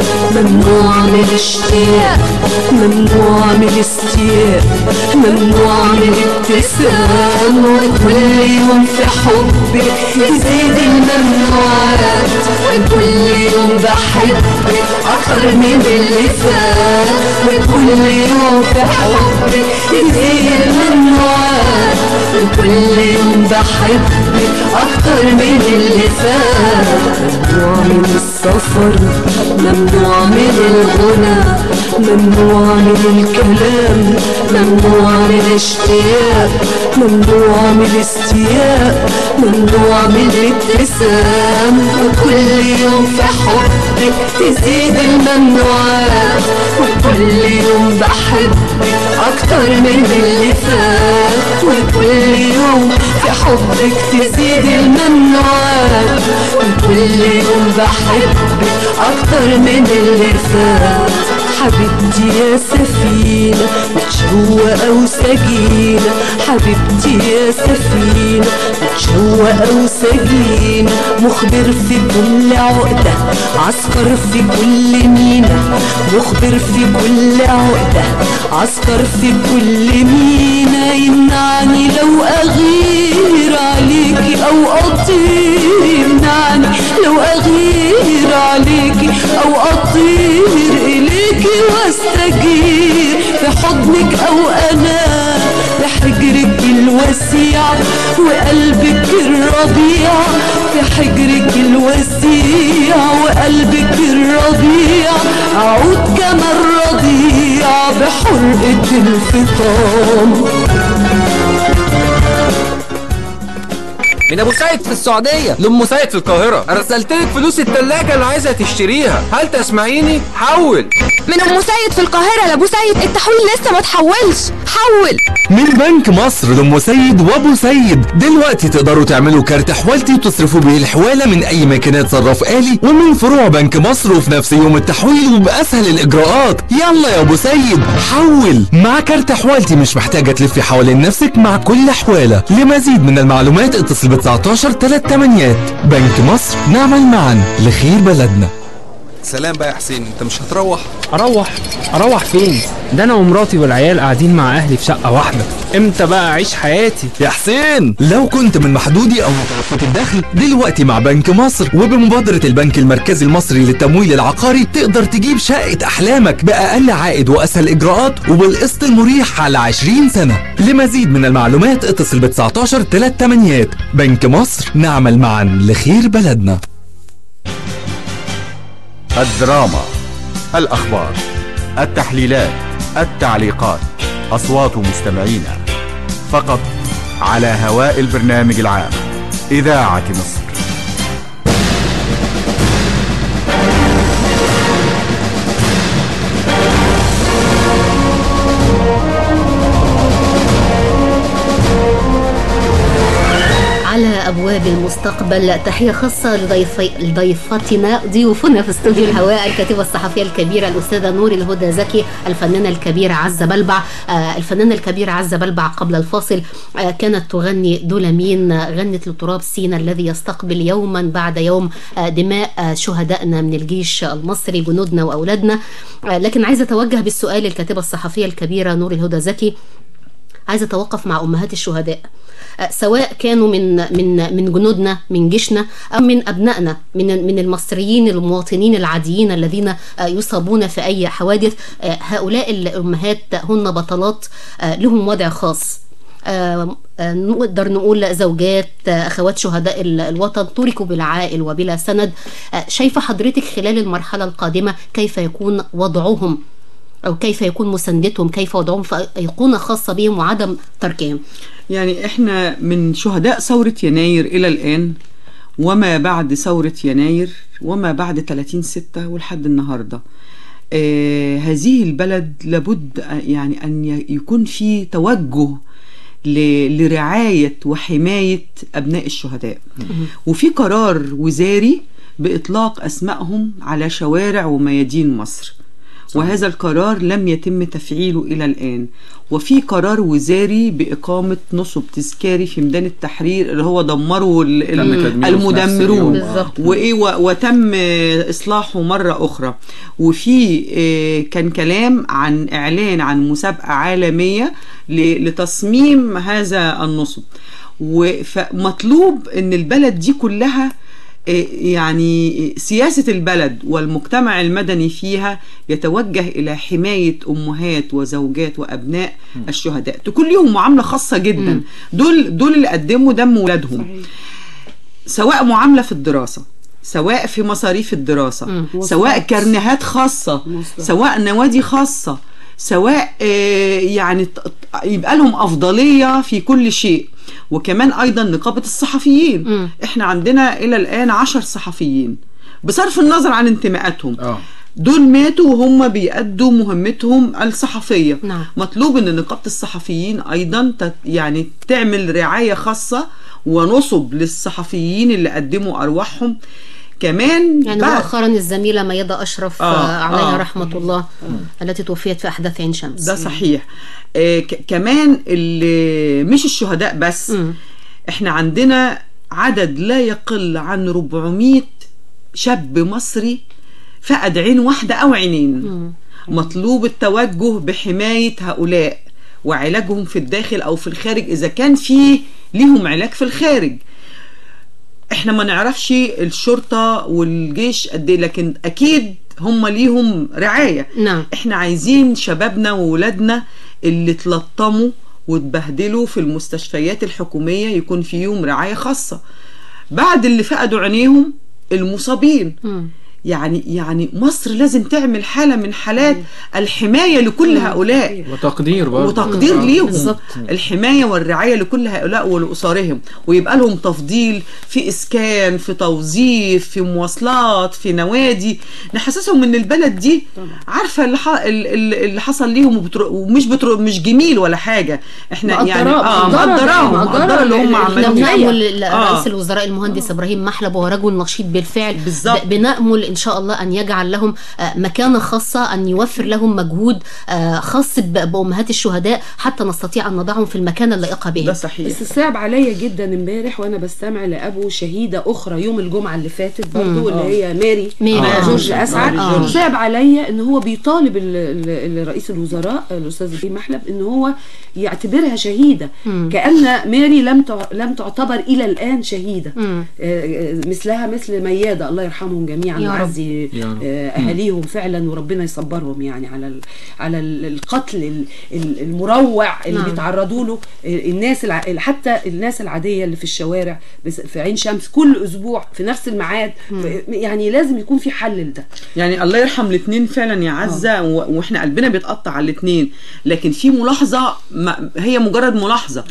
Speaker 15: ممنوع من الاشتياق ممنوع من الاستياء ممنوع من الابتسام وكل يوم في حبك يزيد الممنوعات وكل يوم بحبك أكتر من اللي فات وكل يوم في حبك يزيد الممنوعات وكل يوم بحبك أكتر من اللي فات ممنوع من السفر ممنوع من الغنى ممنوع من الكلام ممنوع من الاشتياق ممنوع من الاستياء ممنوع من الابتسام وكل يوم في حبك تزيد الممنوعات وكل يوم بحبك أكتر من اللي فات وكل يوم في حبك تزيد الممنوعات وكل يوم بحبك أكتر من اللي فات حبيبتي يا سفينة مشروقة أو سجينة حبيبتي يا سفينة مشروقة أو سجينة مخبر في كل عقدة عسكر في كل مينا مخبر في كل عقدة عسكر في كل مينا يمنعني لو أغير عليكي أو أطير يمنعني لو أغير عليكي أو أطير إليكي واستجير في حضنك أو أنا بحجرك الوسيع وقلبك الربيع في حجرك الوسيع وقلبك الربيع أعود كما الرضيع بحرقة الفطام
Speaker 16: من ابو سعيد في السعوديه لام سعيد في القاهره ارسلت لك فلوس الثلاجه اللي عايزه تشتريها هل تسمعيني حول
Speaker 17: من ام سيد في القاهره لابو سيد التحويل لسه ما تحولش حول
Speaker 4: من بنك مصر لأم سيد وأبو سيد دلوقتي تقدروا تعملوا كارت حوالتي وتصرفوا بيه الحوالة من أي ماكينات صراف آلي ومن فروع بنك مصر وفي نفس يوم التحويل وبأسهل الإجراءات يلا يا أبو سيد حول مع كارت حوالتي مش محتاجة تلفي حوالين نفسك مع كل حوالة لمزيد من المعلومات اتصل ب 19 3 8 بنك مصر نعمل معا لخير بلدنا
Speaker 12: سلام بقى يا حسين انت مش هتروح
Speaker 13: اروح اروح فين ده انا ومراتي والعيال قاعدين مع اهلي في شقه واحده امتى بقى اعيش حياتي
Speaker 4: يا حسين لو كنت من محدودي او متوسط الدخل دلوقتي مع بنك مصر وبمبادرة البنك المركزي المصري للتمويل العقاري تقدر تجيب شقة احلامك باقل عائد واسهل اجراءات وبالقسط المريح على 20 سنة لمزيد من المعلومات اتصل ب 19 3 8 بنك مصر نعمل معا لخير بلدنا
Speaker 11: الدراما الأخبار التحليلات التعليقات أصوات مستمعينا فقط على هواء البرنامج العام إذاعة مصر
Speaker 2: على أبواب المستقبل تحية خاصة لضيفي لضيفتنا ضيوفنا في استوديو الهواء الكاتبة الصحفية الكبيرة الأستاذة نور الهدى زكي الفنانة الكبيرة عزة بلبع آه الفنانة الكبيرة عزة بلبع قبل الفاصل آه كانت تغني دولامين آه، غنت لتراب سينا الذي يستقبل يوما بعد يوم آه دماء آه شهدائنا من الجيش المصري جنودنا وأولادنا آه لكن عايزة أتوجه بالسؤال للكاتبة الصحفية الكبيرة نور الهدى زكي عايزه اتوقف مع امهات الشهداء آه، سواء كانوا من من من جنودنا من جيشنا او من ابنائنا من من المصريين المواطنين العاديين الذين آه، يصابون في اي حوادث آه، هؤلاء الامهات هن بطلات آه، لهم وضع خاص آه، آه، نقدر نقول زوجات آه، اخوات شهداء ال- الوطن تركوا بلا عائل وبلا سند آه، شايفه حضرتك خلال المرحله القادمه كيف يكون وضعهم او كيف يكون مساندتهم كيف وضعهم في ايقونه خاصه بهم وعدم تركهم
Speaker 3: يعني احنا من شهداء ثورة يناير إلى الآن وما بعد ثورة يناير وما بعد 30 ستة ولحد النهاردة آه هذه البلد لابد آه، يعني أن ي- يكون في توجه ل- لرعاية وحماية أبناء الشهداء وفي قرار وزاري بإطلاق أسمائهم على شوارع وميادين مصر وهذا القرار لم يتم تفعيله إلى الآن وفي قرار وزاري بإقامة نصب تذكاري في ميدان التحرير اللي هو دمروا ال- ال-
Speaker 14: تم تدميره في نفس
Speaker 3: المدمرون
Speaker 14: اليوم. بالظبط.
Speaker 3: وإيه و- وتم آه، إصلاحه مرة أخرى وفي آه، كان كلام عن إعلان عن مسابقة عالمية ل- لتصميم هذا النصب ومطلوب ان البلد دي كلها آه، يعني سياسة البلد والمجتمع المدني فيها يتوجه إلى حماية أمهات وزوجات وأبناء الشهداء تكون ليهم معاملة خاصة جدا دول دول اللي قدموا دم ولادهم سواء معاملة في الدراسة سواء في مصاريف الدراسة سواء كرنيهات خاصة سواء نوادي خاصة سواء آه، يعني ت- ت- يبقى لهم أفضلية في كل شيء وكمان أيضا نقابة الصحفيين احنا عندنا إلى الآن عشر صحفيين بصرف النظر عن انتماءاتهم دول ماتوا وهم بيأدوا مهمتهم الصحفية
Speaker 2: نعم.
Speaker 3: مطلوب ان نقابة الصحفيين ايضا تت يعني تعمل رعاية خاصة ونصب للصحفيين اللي قدموا ارواحهم كمان
Speaker 2: يعني
Speaker 3: بعد-
Speaker 2: مؤخرا الزميلة ميادة أشرف
Speaker 3: آه،
Speaker 2: آه عليها
Speaker 3: آه.
Speaker 2: رحمة الله التي توفيت في أحداث عين شمس
Speaker 3: ده صحيح آه ك- كمان اللي مش الشهداء بس احنا عندنا عدد لا يقل عن 400 شاب مصري فقد عين واحدة أو عينين مطلوب التوجه بحماية هؤلاء وعلاجهم في الداخل أو في الخارج إذا كان في ليهم علاج في الخارج احنا ما نعرفش الشرطة والجيش قد ايه لكن اكيد هم ليهم رعاية
Speaker 2: نعم
Speaker 3: احنا عايزين شبابنا وولادنا اللي اتلطموا واتبهدلوا في المستشفيات الحكومية يكون فيهم رعاية خاصة بعد اللي فقدوا عينيهم المصابين يعني يعني مصر لازم تعمل حالة من حالات الحماية لكل هؤلاء
Speaker 14: وتقدير برضه
Speaker 3: وتقدير
Speaker 14: آه.
Speaker 3: ليهم
Speaker 14: بالظبط.
Speaker 3: الحماية والرعاية لكل هؤلاء ولأسرهم ويبقى لهم تفضيل في إسكان في توظيف في مواصلات في نوادي نحسسهم إن البلد دي عارفة اللي, ح... اللي اللي حصل ليهم وبتر... ومش بتر... مش جميل ولا حاجة احنا يعني
Speaker 1: مقدراه-
Speaker 3: اه
Speaker 1: مقدرة-
Speaker 3: مقدراهم
Speaker 1: مقدرة
Speaker 3: مقدرة اللي هم
Speaker 1: ال-
Speaker 2: احنا
Speaker 3: عملوه
Speaker 2: بنأمل
Speaker 3: آه.
Speaker 2: رئيس الوزراء المهندس ابراهيم محلب وهو رجل نشيط بالفعل
Speaker 3: بالظبط.
Speaker 2: ب- بنأمل ان شاء الله ان يجعل لهم آه، مكانه خاصه ان يوفر لهم مجهود آه، خاص ب- بامهات الشهداء حتى نستطيع ان نضعهم في المكان اللائقه بهم
Speaker 3: ده صحيح
Speaker 1: بس صعب عليا جدا امبارح وانا بستمع لابو شهيده اخرى يوم الجمعه اللي فاتت برضو
Speaker 2: مم.
Speaker 1: اللي
Speaker 2: آه.
Speaker 1: هي ماري
Speaker 2: ماري.
Speaker 1: مع
Speaker 2: آه.
Speaker 1: جورج
Speaker 2: آه.
Speaker 1: اسعد
Speaker 2: آه.
Speaker 1: صعب عليا ان هو بيطالب ال- ال- ال- رئيس الوزراء الاستاذ ابراهيم محلب ان هو يعتبرها شهيده
Speaker 2: مم.
Speaker 1: كان ماري لم تع- لم تعتبر الى الان شهيده
Speaker 2: مم.
Speaker 1: آه، آه، مثلها مثل مياده الله يرحمهم جميعا
Speaker 2: يا رب.
Speaker 1: ويعزي
Speaker 14: يا رب.
Speaker 1: آه، اهاليهم فعلا وربنا يصبرهم يعني على ال- على ال- القتل ال- ال- المروع اللي
Speaker 2: نعم.
Speaker 1: بيتعرضوا له آه، الناس الع... حتى الناس العاديه اللي في الشوارع بس- في عين شمس كل اسبوع في نفس الميعاد ف- يعني لازم يكون في حل لده
Speaker 3: يعني الله يرحم الاثنين فعلا يا عزة و- واحنا قلبنا بيتقطع على الاثنين لكن في ملاحظة ما هي مجرد ملاحظة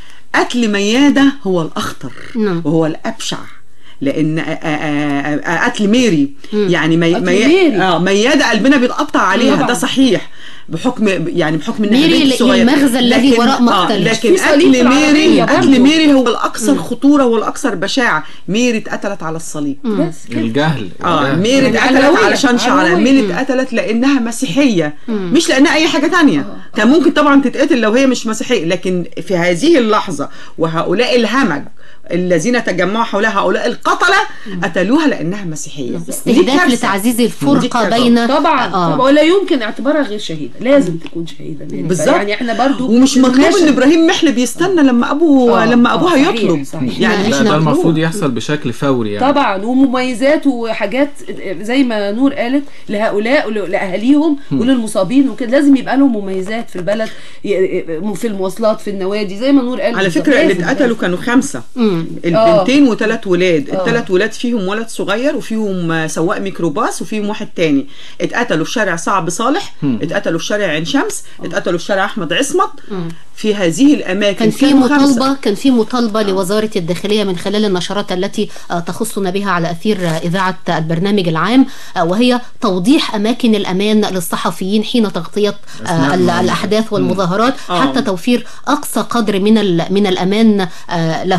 Speaker 3: قتل ميادة هو الأخطر
Speaker 2: نعم.
Speaker 3: وهو الأبشع لأن آ- آ- آ- آ- قتل ميري يعني مي...
Speaker 1: قتل
Speaker 3: مي...
Speaker 1: ميري.
Speaker 3: آه ميادة قلبنا بيتقطع عليها
Speaker 1: طبعاً.
Speaker 3: ده صحيح بحكم يعني بحكم انها
Speaker 2: ميري
Speaker 3: بنت صغيرة.
Speaker 2: للمغزى الذي
Speaker 3: لكن-
Speaker 2: وراء مقتل.
Speaker 3: آه لكن
Speaker 1: في صليب في
Speaker 3: قتل ميري
Speaker 1: العربية
Speaker 3: قتل
Speaker 1: برضو.
Speaker 3: ميري هو الأكثر خطورة والأكثر بشاعة ميري اتقتلت على الصليب
Speaker 1: بس كده
Speaker 14: الجهل
Speaker 3: اه
Speaker 14: الجهل.
Speaker 3: ميري
Speaker 1: يعني
Speaker 3: اتقتلت
Speaker 1: علوية.
Speaker 3: علشان شعرها
Speaker 1: علوية.
Speaker 3: ميري اتقتلت لانها مسيحيه مش لانها اي حاجه تانية كان ممكن طبعا تتقتل لو هي مش مسيحيه لكن في هذه اللحظه وهؤلاء الهمج الذين تجمعوا حولها هؤلاء القتله قتلوها لانها مسيحيه ودي
Speaker 2: استهداف
Speaker 3: كارثة.
Speaker 2: لتعزيز
Speaker 3: دي
Speaker 2: الفرقه
Speaker 3: كارثة.
Speaker 2: بين
Speaker 1: طبعا
Speaker 2: آه.
Speaker 1: طبعا ولا يمكن اعتبارها غير شهيده لازم تكون شهيده يعني
Speaker 3: بالظبط.
Speaker 1: يعني احنا برضو
Speaker 3: ومش مطلوب
Speaker 1: بنناشد-
Speaker 3: ان ابراهيم محلب يستنى لما ابوه
Speaker 1: آه،
Speaker 3: لما
Speaker 1: آه،
Speaker 3: ابوها
Speaker 1: صحيح،
Speaker 3: يطلب
Speaker 1: صحيح.
Speaker 3: يعني
Speaker 14: لا
Speaker 2: إحنا
Speaker 14: ده
Speaker 2: مطلوب.
Speaker 14: المفروض يحصل بشكل فوري يعني
Speaker 1: طبعا ومميزات وحاجات زي ما نور قالت لهؤلاء ولاهاليهم وللمصابين وكده لازم يبقى لهم مميزات في البلد ي- في المواصلات في النوادي زي ما نور قال
Speaker 3: على
Speaker 1: بالظبط.
Speaker 3: فكره اللي
Speaker 1: لازم-
Speaker 3: اتقتلوا كانوا خمسه
Speaker 2: مم.
Speaker 3: البنتين وثلاث ولاد
Speaker 1: آه.
Speaker 3: الثلاث ولاد فيهم ولد صغير وفيهم آه، سواق ميكروباص وفيهم واحد تاني اتقتلوا في شارع صعب صالح اتقتلوا في شارع عين شمس اتقتلوا في شارع احمد عصمت في هذه الاماكن
Speaker 2: كان في
Speaker 3: كانوا خمسة.
Speaker 2: مطالبه كان في مطالبه لوزاره الداخليه من خلال النشرات التي آه، تخصنا بها على اثير آه، اذاعه البرنامج العام آه، وهي توضيح اماكن الامان للصحفيين حين تغطيه آه،
Speaker 14: أثناء
Speaker 2: ال-
Speaker 14: المعركة.
Speaker 2: الاحداث والمظاهرات
Speaker 3: آه.
Speaker 2: حتى توفير اقصى قدر من ال- من الامان آه، لهم آه،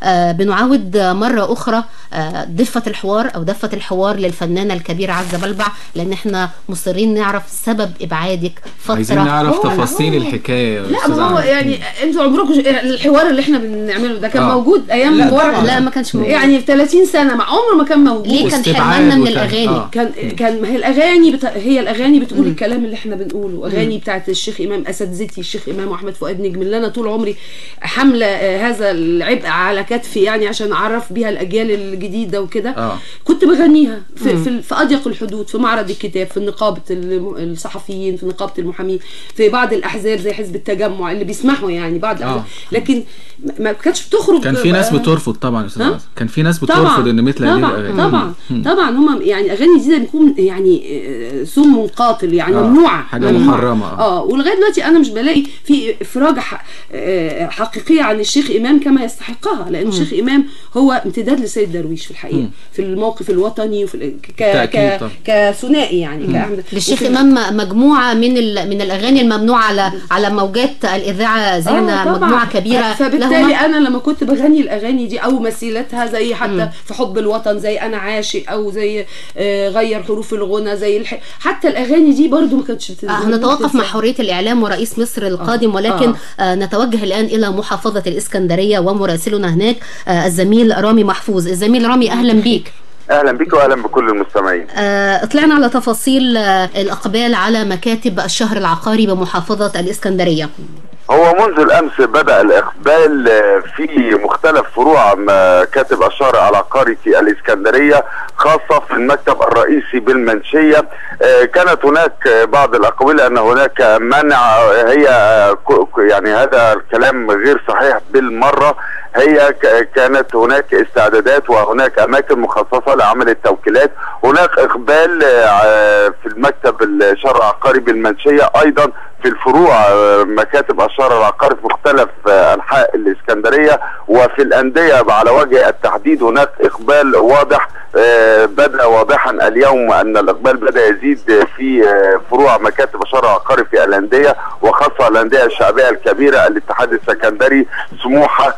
Speaker 2: آه، بنعاود مرة أخرى آه، دفة الحوار أو دفة الحوار للفنانة الكبيرة عزة بلبع لأن احنا مصرين نعرف سبب إبعادك فترة
Speaker 14: عايزين نعرف
Speaker 1: هو-
Speaker 14: تفاصيل الحكايه يا
Speaker 1: لا
Speaker 14: أستاذ
Speaker 1: ما هو
Speaker 14: عمرو.
Speaker 1: يعني انتوا عمركم ش- الحوار اللي احنا بنعمله ده كان
Speaker 14: آه.
Speaker 1: موجود ايام
Speaker 14: لا
Speaker 1: مبارك
Speaker 14: طبعاً.
Speaker 2: لا ما كانش موجود
Speaker 1: يعني في 30 سنه مع عمره ما كان موجود
Speaker 2: ليه كان
Speaker 14: واستبعاد
Speaker 2: حرماننا من
Speaker 14: وكان-
Speaker 2: الأغاني
Speaker 14: آه.
Speaker 1: كان كان ما هي الاغاني بت... هي الاغاني بتقول الكلام اللي احنا بنقوله اغاني بتاعت الشيخ امام اساتذتي الشيخ امام واحمد فؤاد نجم اللي انا طول عمري حامله آه، هذا العبء على كتفي يعني عشان اعرف بيها الاجيال الجديده وكده
Speaker 14: اه
Speaker 1: كنت بغنيها في, في, في اضيق الحدود في معرض الكتاب في نقابه الم- الصحفيين في نقابه المحامين في بعض الاحزاب زي حزب التجمع اللي بيسمحوا يعني بعض الاحزاب لكن ما- ما كانتش بتخرج
Speaker 14: كان في ناس
Speaker 1: آه،
Speaker 14: بترفض طبعا يا استاذ
Speaker 1: ها؟
Speaker 14: عاصم. كان في ناس
Speaker 1: طبعا
Speaker 14: بترفض ان مثل هذه
Speaker 1: طبعا
Speaker 14: الاغاني
Speaker 1: طبعا
Speaker 14: مم.
Speaker 1: طبعا هم يعني اغاني دي بنكون يعني آه، سم قاتل يعني
Speaker 14: آه،
Speaker 1: ممنوعه
Speaker 14: حاجة
Speaker 1: ممنوعة.
Speaker 14: محرمة، آه.
Speaker 1: اه ولغايه دلوقتي انا مش بلاقي في افراج ح- آه، حقيقيه عن الشيخ امام كما يستحقها لان الشيخ امام هو امتداد لسيد درويش في الحقيقه
Speaker 14: مم.
Speaker 1: في الموقف الوطني وفي ال- ك
Speaker 14: بالتأكيد
Speaker 1: ك
Speaker 14: طبعا.
Speaker 1: كثنائي يعني كأحمد
Speaker 2: للشيخ
Speaker 1: وفي-
Speaker 2: إمام مجموعة من ال- من الأغاني الممنوعة على على موجات الإذاعة زينا
Speaker 1: آه، طبعاً.
Speaker 2: مجموعة كبيرة
Speaker 1: فبالتالي
Speaker 2: لهما-
Speaker 1: انا لما كنت بغني الاغاني دي او مثيلتها زي حتى في حب الوطن زي انا عاشق او زي آه، غير حروف الغنى زي الح... حتى الاغاني دي برضو ما كانتش بت...
Speaker 2: آه، هنتوقف مع حرية الإعلام ورئيس مصر القادم ولكن آه. نتوجه الآن إلى محافظة الإسكندرية ومراسلنا هناك آه، الزميل رامي محفوظ الزميل رامي أهلا بيك
Speaker 18: اهلا بك واهلا بكل المستمعين
Speaker 2: آه، اطلعنا على تفاصيل آه، الإقبال على مكاتب الشهر العقاري بمحافظة الإسكندرية
Speaker 18: هو منذ الامس بدا الاقبال آه، في مختلف فروع مكاتب الشهر العقاري في الاسكندريه خاصه في المكتب الرئيسي بالمنشيه آه، كانت هناك آه، بعض الاقاويل ان هناك منع آه، هي آه، ك- ك- يعني هذا الكلام غير صحيح بالمره هي ك- كانت هناك استعدادات وهناك اماكن مخصصه لعمل التوكيلات هناك اقبال آه، في المكتب الشهر العقاري بالمنشيه ايضا في الفروع آه، مكاتب الشهر العقاري في مختلف آه، انحاء الاسكندريه وفي الانديه على وجه التحديد هناك اقبال واضح آه، بدا واضحا اليوم ان الاقبال بدا يزيد في آه، فروع مكاتب الشهر العقاري في الانديه وخاصه الانديه الشعبيه الكبيره الاتحاد السكندري سموحه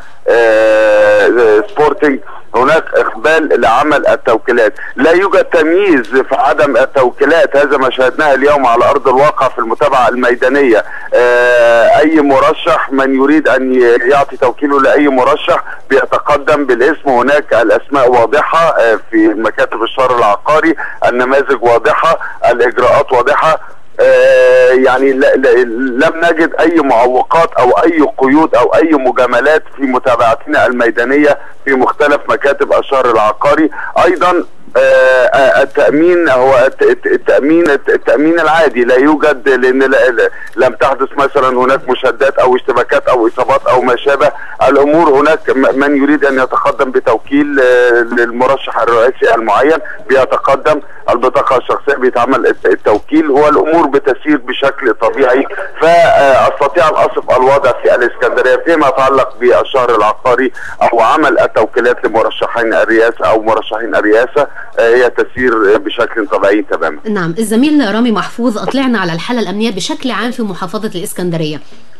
Speaker 18: آه، سبورتنج هناك اقبال لعمل التوكيلات لا يوجد تمييز في عدم التوكيلات هذا ما شاهدناه اليوم على ارض الواقع في المتابعه الميدانيه آه، اي مرشح من يريد ان يعطي توكيله لاي مرشح بيتقدم بالاسم هناك الاسماء واضحه آه، في مكاتب الشهر العقاري النماذج واضحه الاجراءات واضحه آه، يعني ل- ل- لم نجد اي معوقات او اي قيود او اي مجاملات في متابعتنا الميدانيه في مختلف مكاتب الشهر العقاري ايضا آه، آه، التامين هو الت- الت- التامين التامين العادي لا يوجد لان لا- لا- لم تحدث مثلا هناك مشادات او اشتباكات او اصابات او ما شابه الامور هناك م- من يريد ان يتقدم بتوكيل آه، للمرشح الرئاسي المعين بيتقدم البطاقه الشخصيه بيتعمل الت- التوكيل هو الامور بتسير بشكل طبيعي فاستطيع ان اصف الوضع في الاسكندريه فيما يتعلق بالشهر العقاري او عمل التوكيلات لمرشحين الرئاسه او مرشحين الرئاسه آه، هي تسير بشكل طبيعي تماما
Speaker 2: نعم الزميل رامي محفوظ أطلعنا على الحالة الأمنية بشكل عام في محافظة الإسكندرية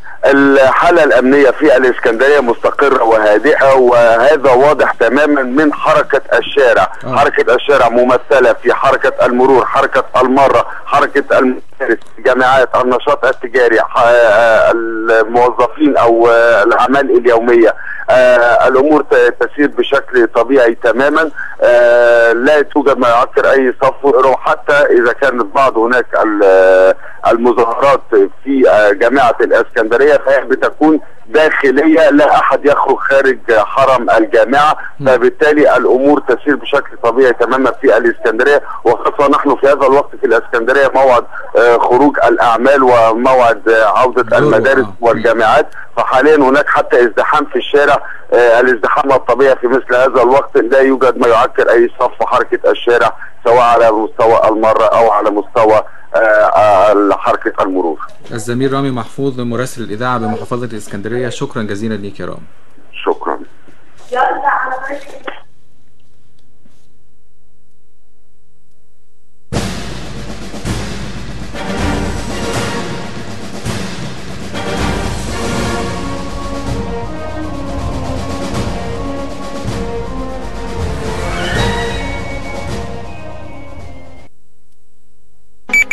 Speaker 18: الحالة الأمنية في الإسكندرية مستقرة وهادئة وهذا واضح تماما من حركة الشارع
Speaker 14: آه.
Speaker 18: حركة الشارع ممثلة في حركة المرور حركة المرة حركة المدارس الجامعات النشاط التجاري ح- آه، الموظفين أو آه، الأعمال اليومية آه، الأمور ت- تسير بشكل طبيعي تماما آه، لا توجد ما يعكر أي صف وحتى إذا كانت بعض هناك ال- المظاهرات في آه، جامعة الإسكندرية فهي بتكون داخلية لا أحد يخرج خارج حرم الجامعة فبالتالي الأمور تسير بشكل طبيعي تماما في الإسكندرية وخاصة نحن في هذا الوقت في الإسكندرية موعد آه، خروج الأعمال وموعد آه، عودة المدارس والجامعات فحاليا هناك حتى ازدحام في الشارع آه، الازدحام الطبيعي في مثل هذا الوقت لا يوجد ما يعكر أي صف حركة الشارع سواء على مستوى المرة أو على مستوى آه، آه، حركة المرور
Speaker 14: الزميل رامي محفوظ مراسل الاذاعه بمحافظه الاسكندريه شكرا جزيلا ليك يا رامي
Speaker 18: شكرا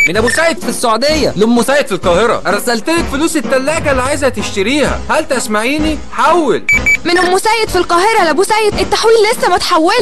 Speaker 16: من ابو سعيد في السعوديه لام سعيد في القاهره ارسلت لك فلوس التلاجة اللي عايزه تشتريها هل تسمعيني حول
Speaker 17: من ام سيد في القاهره لابو سيد التحويل لسه ما اتحولش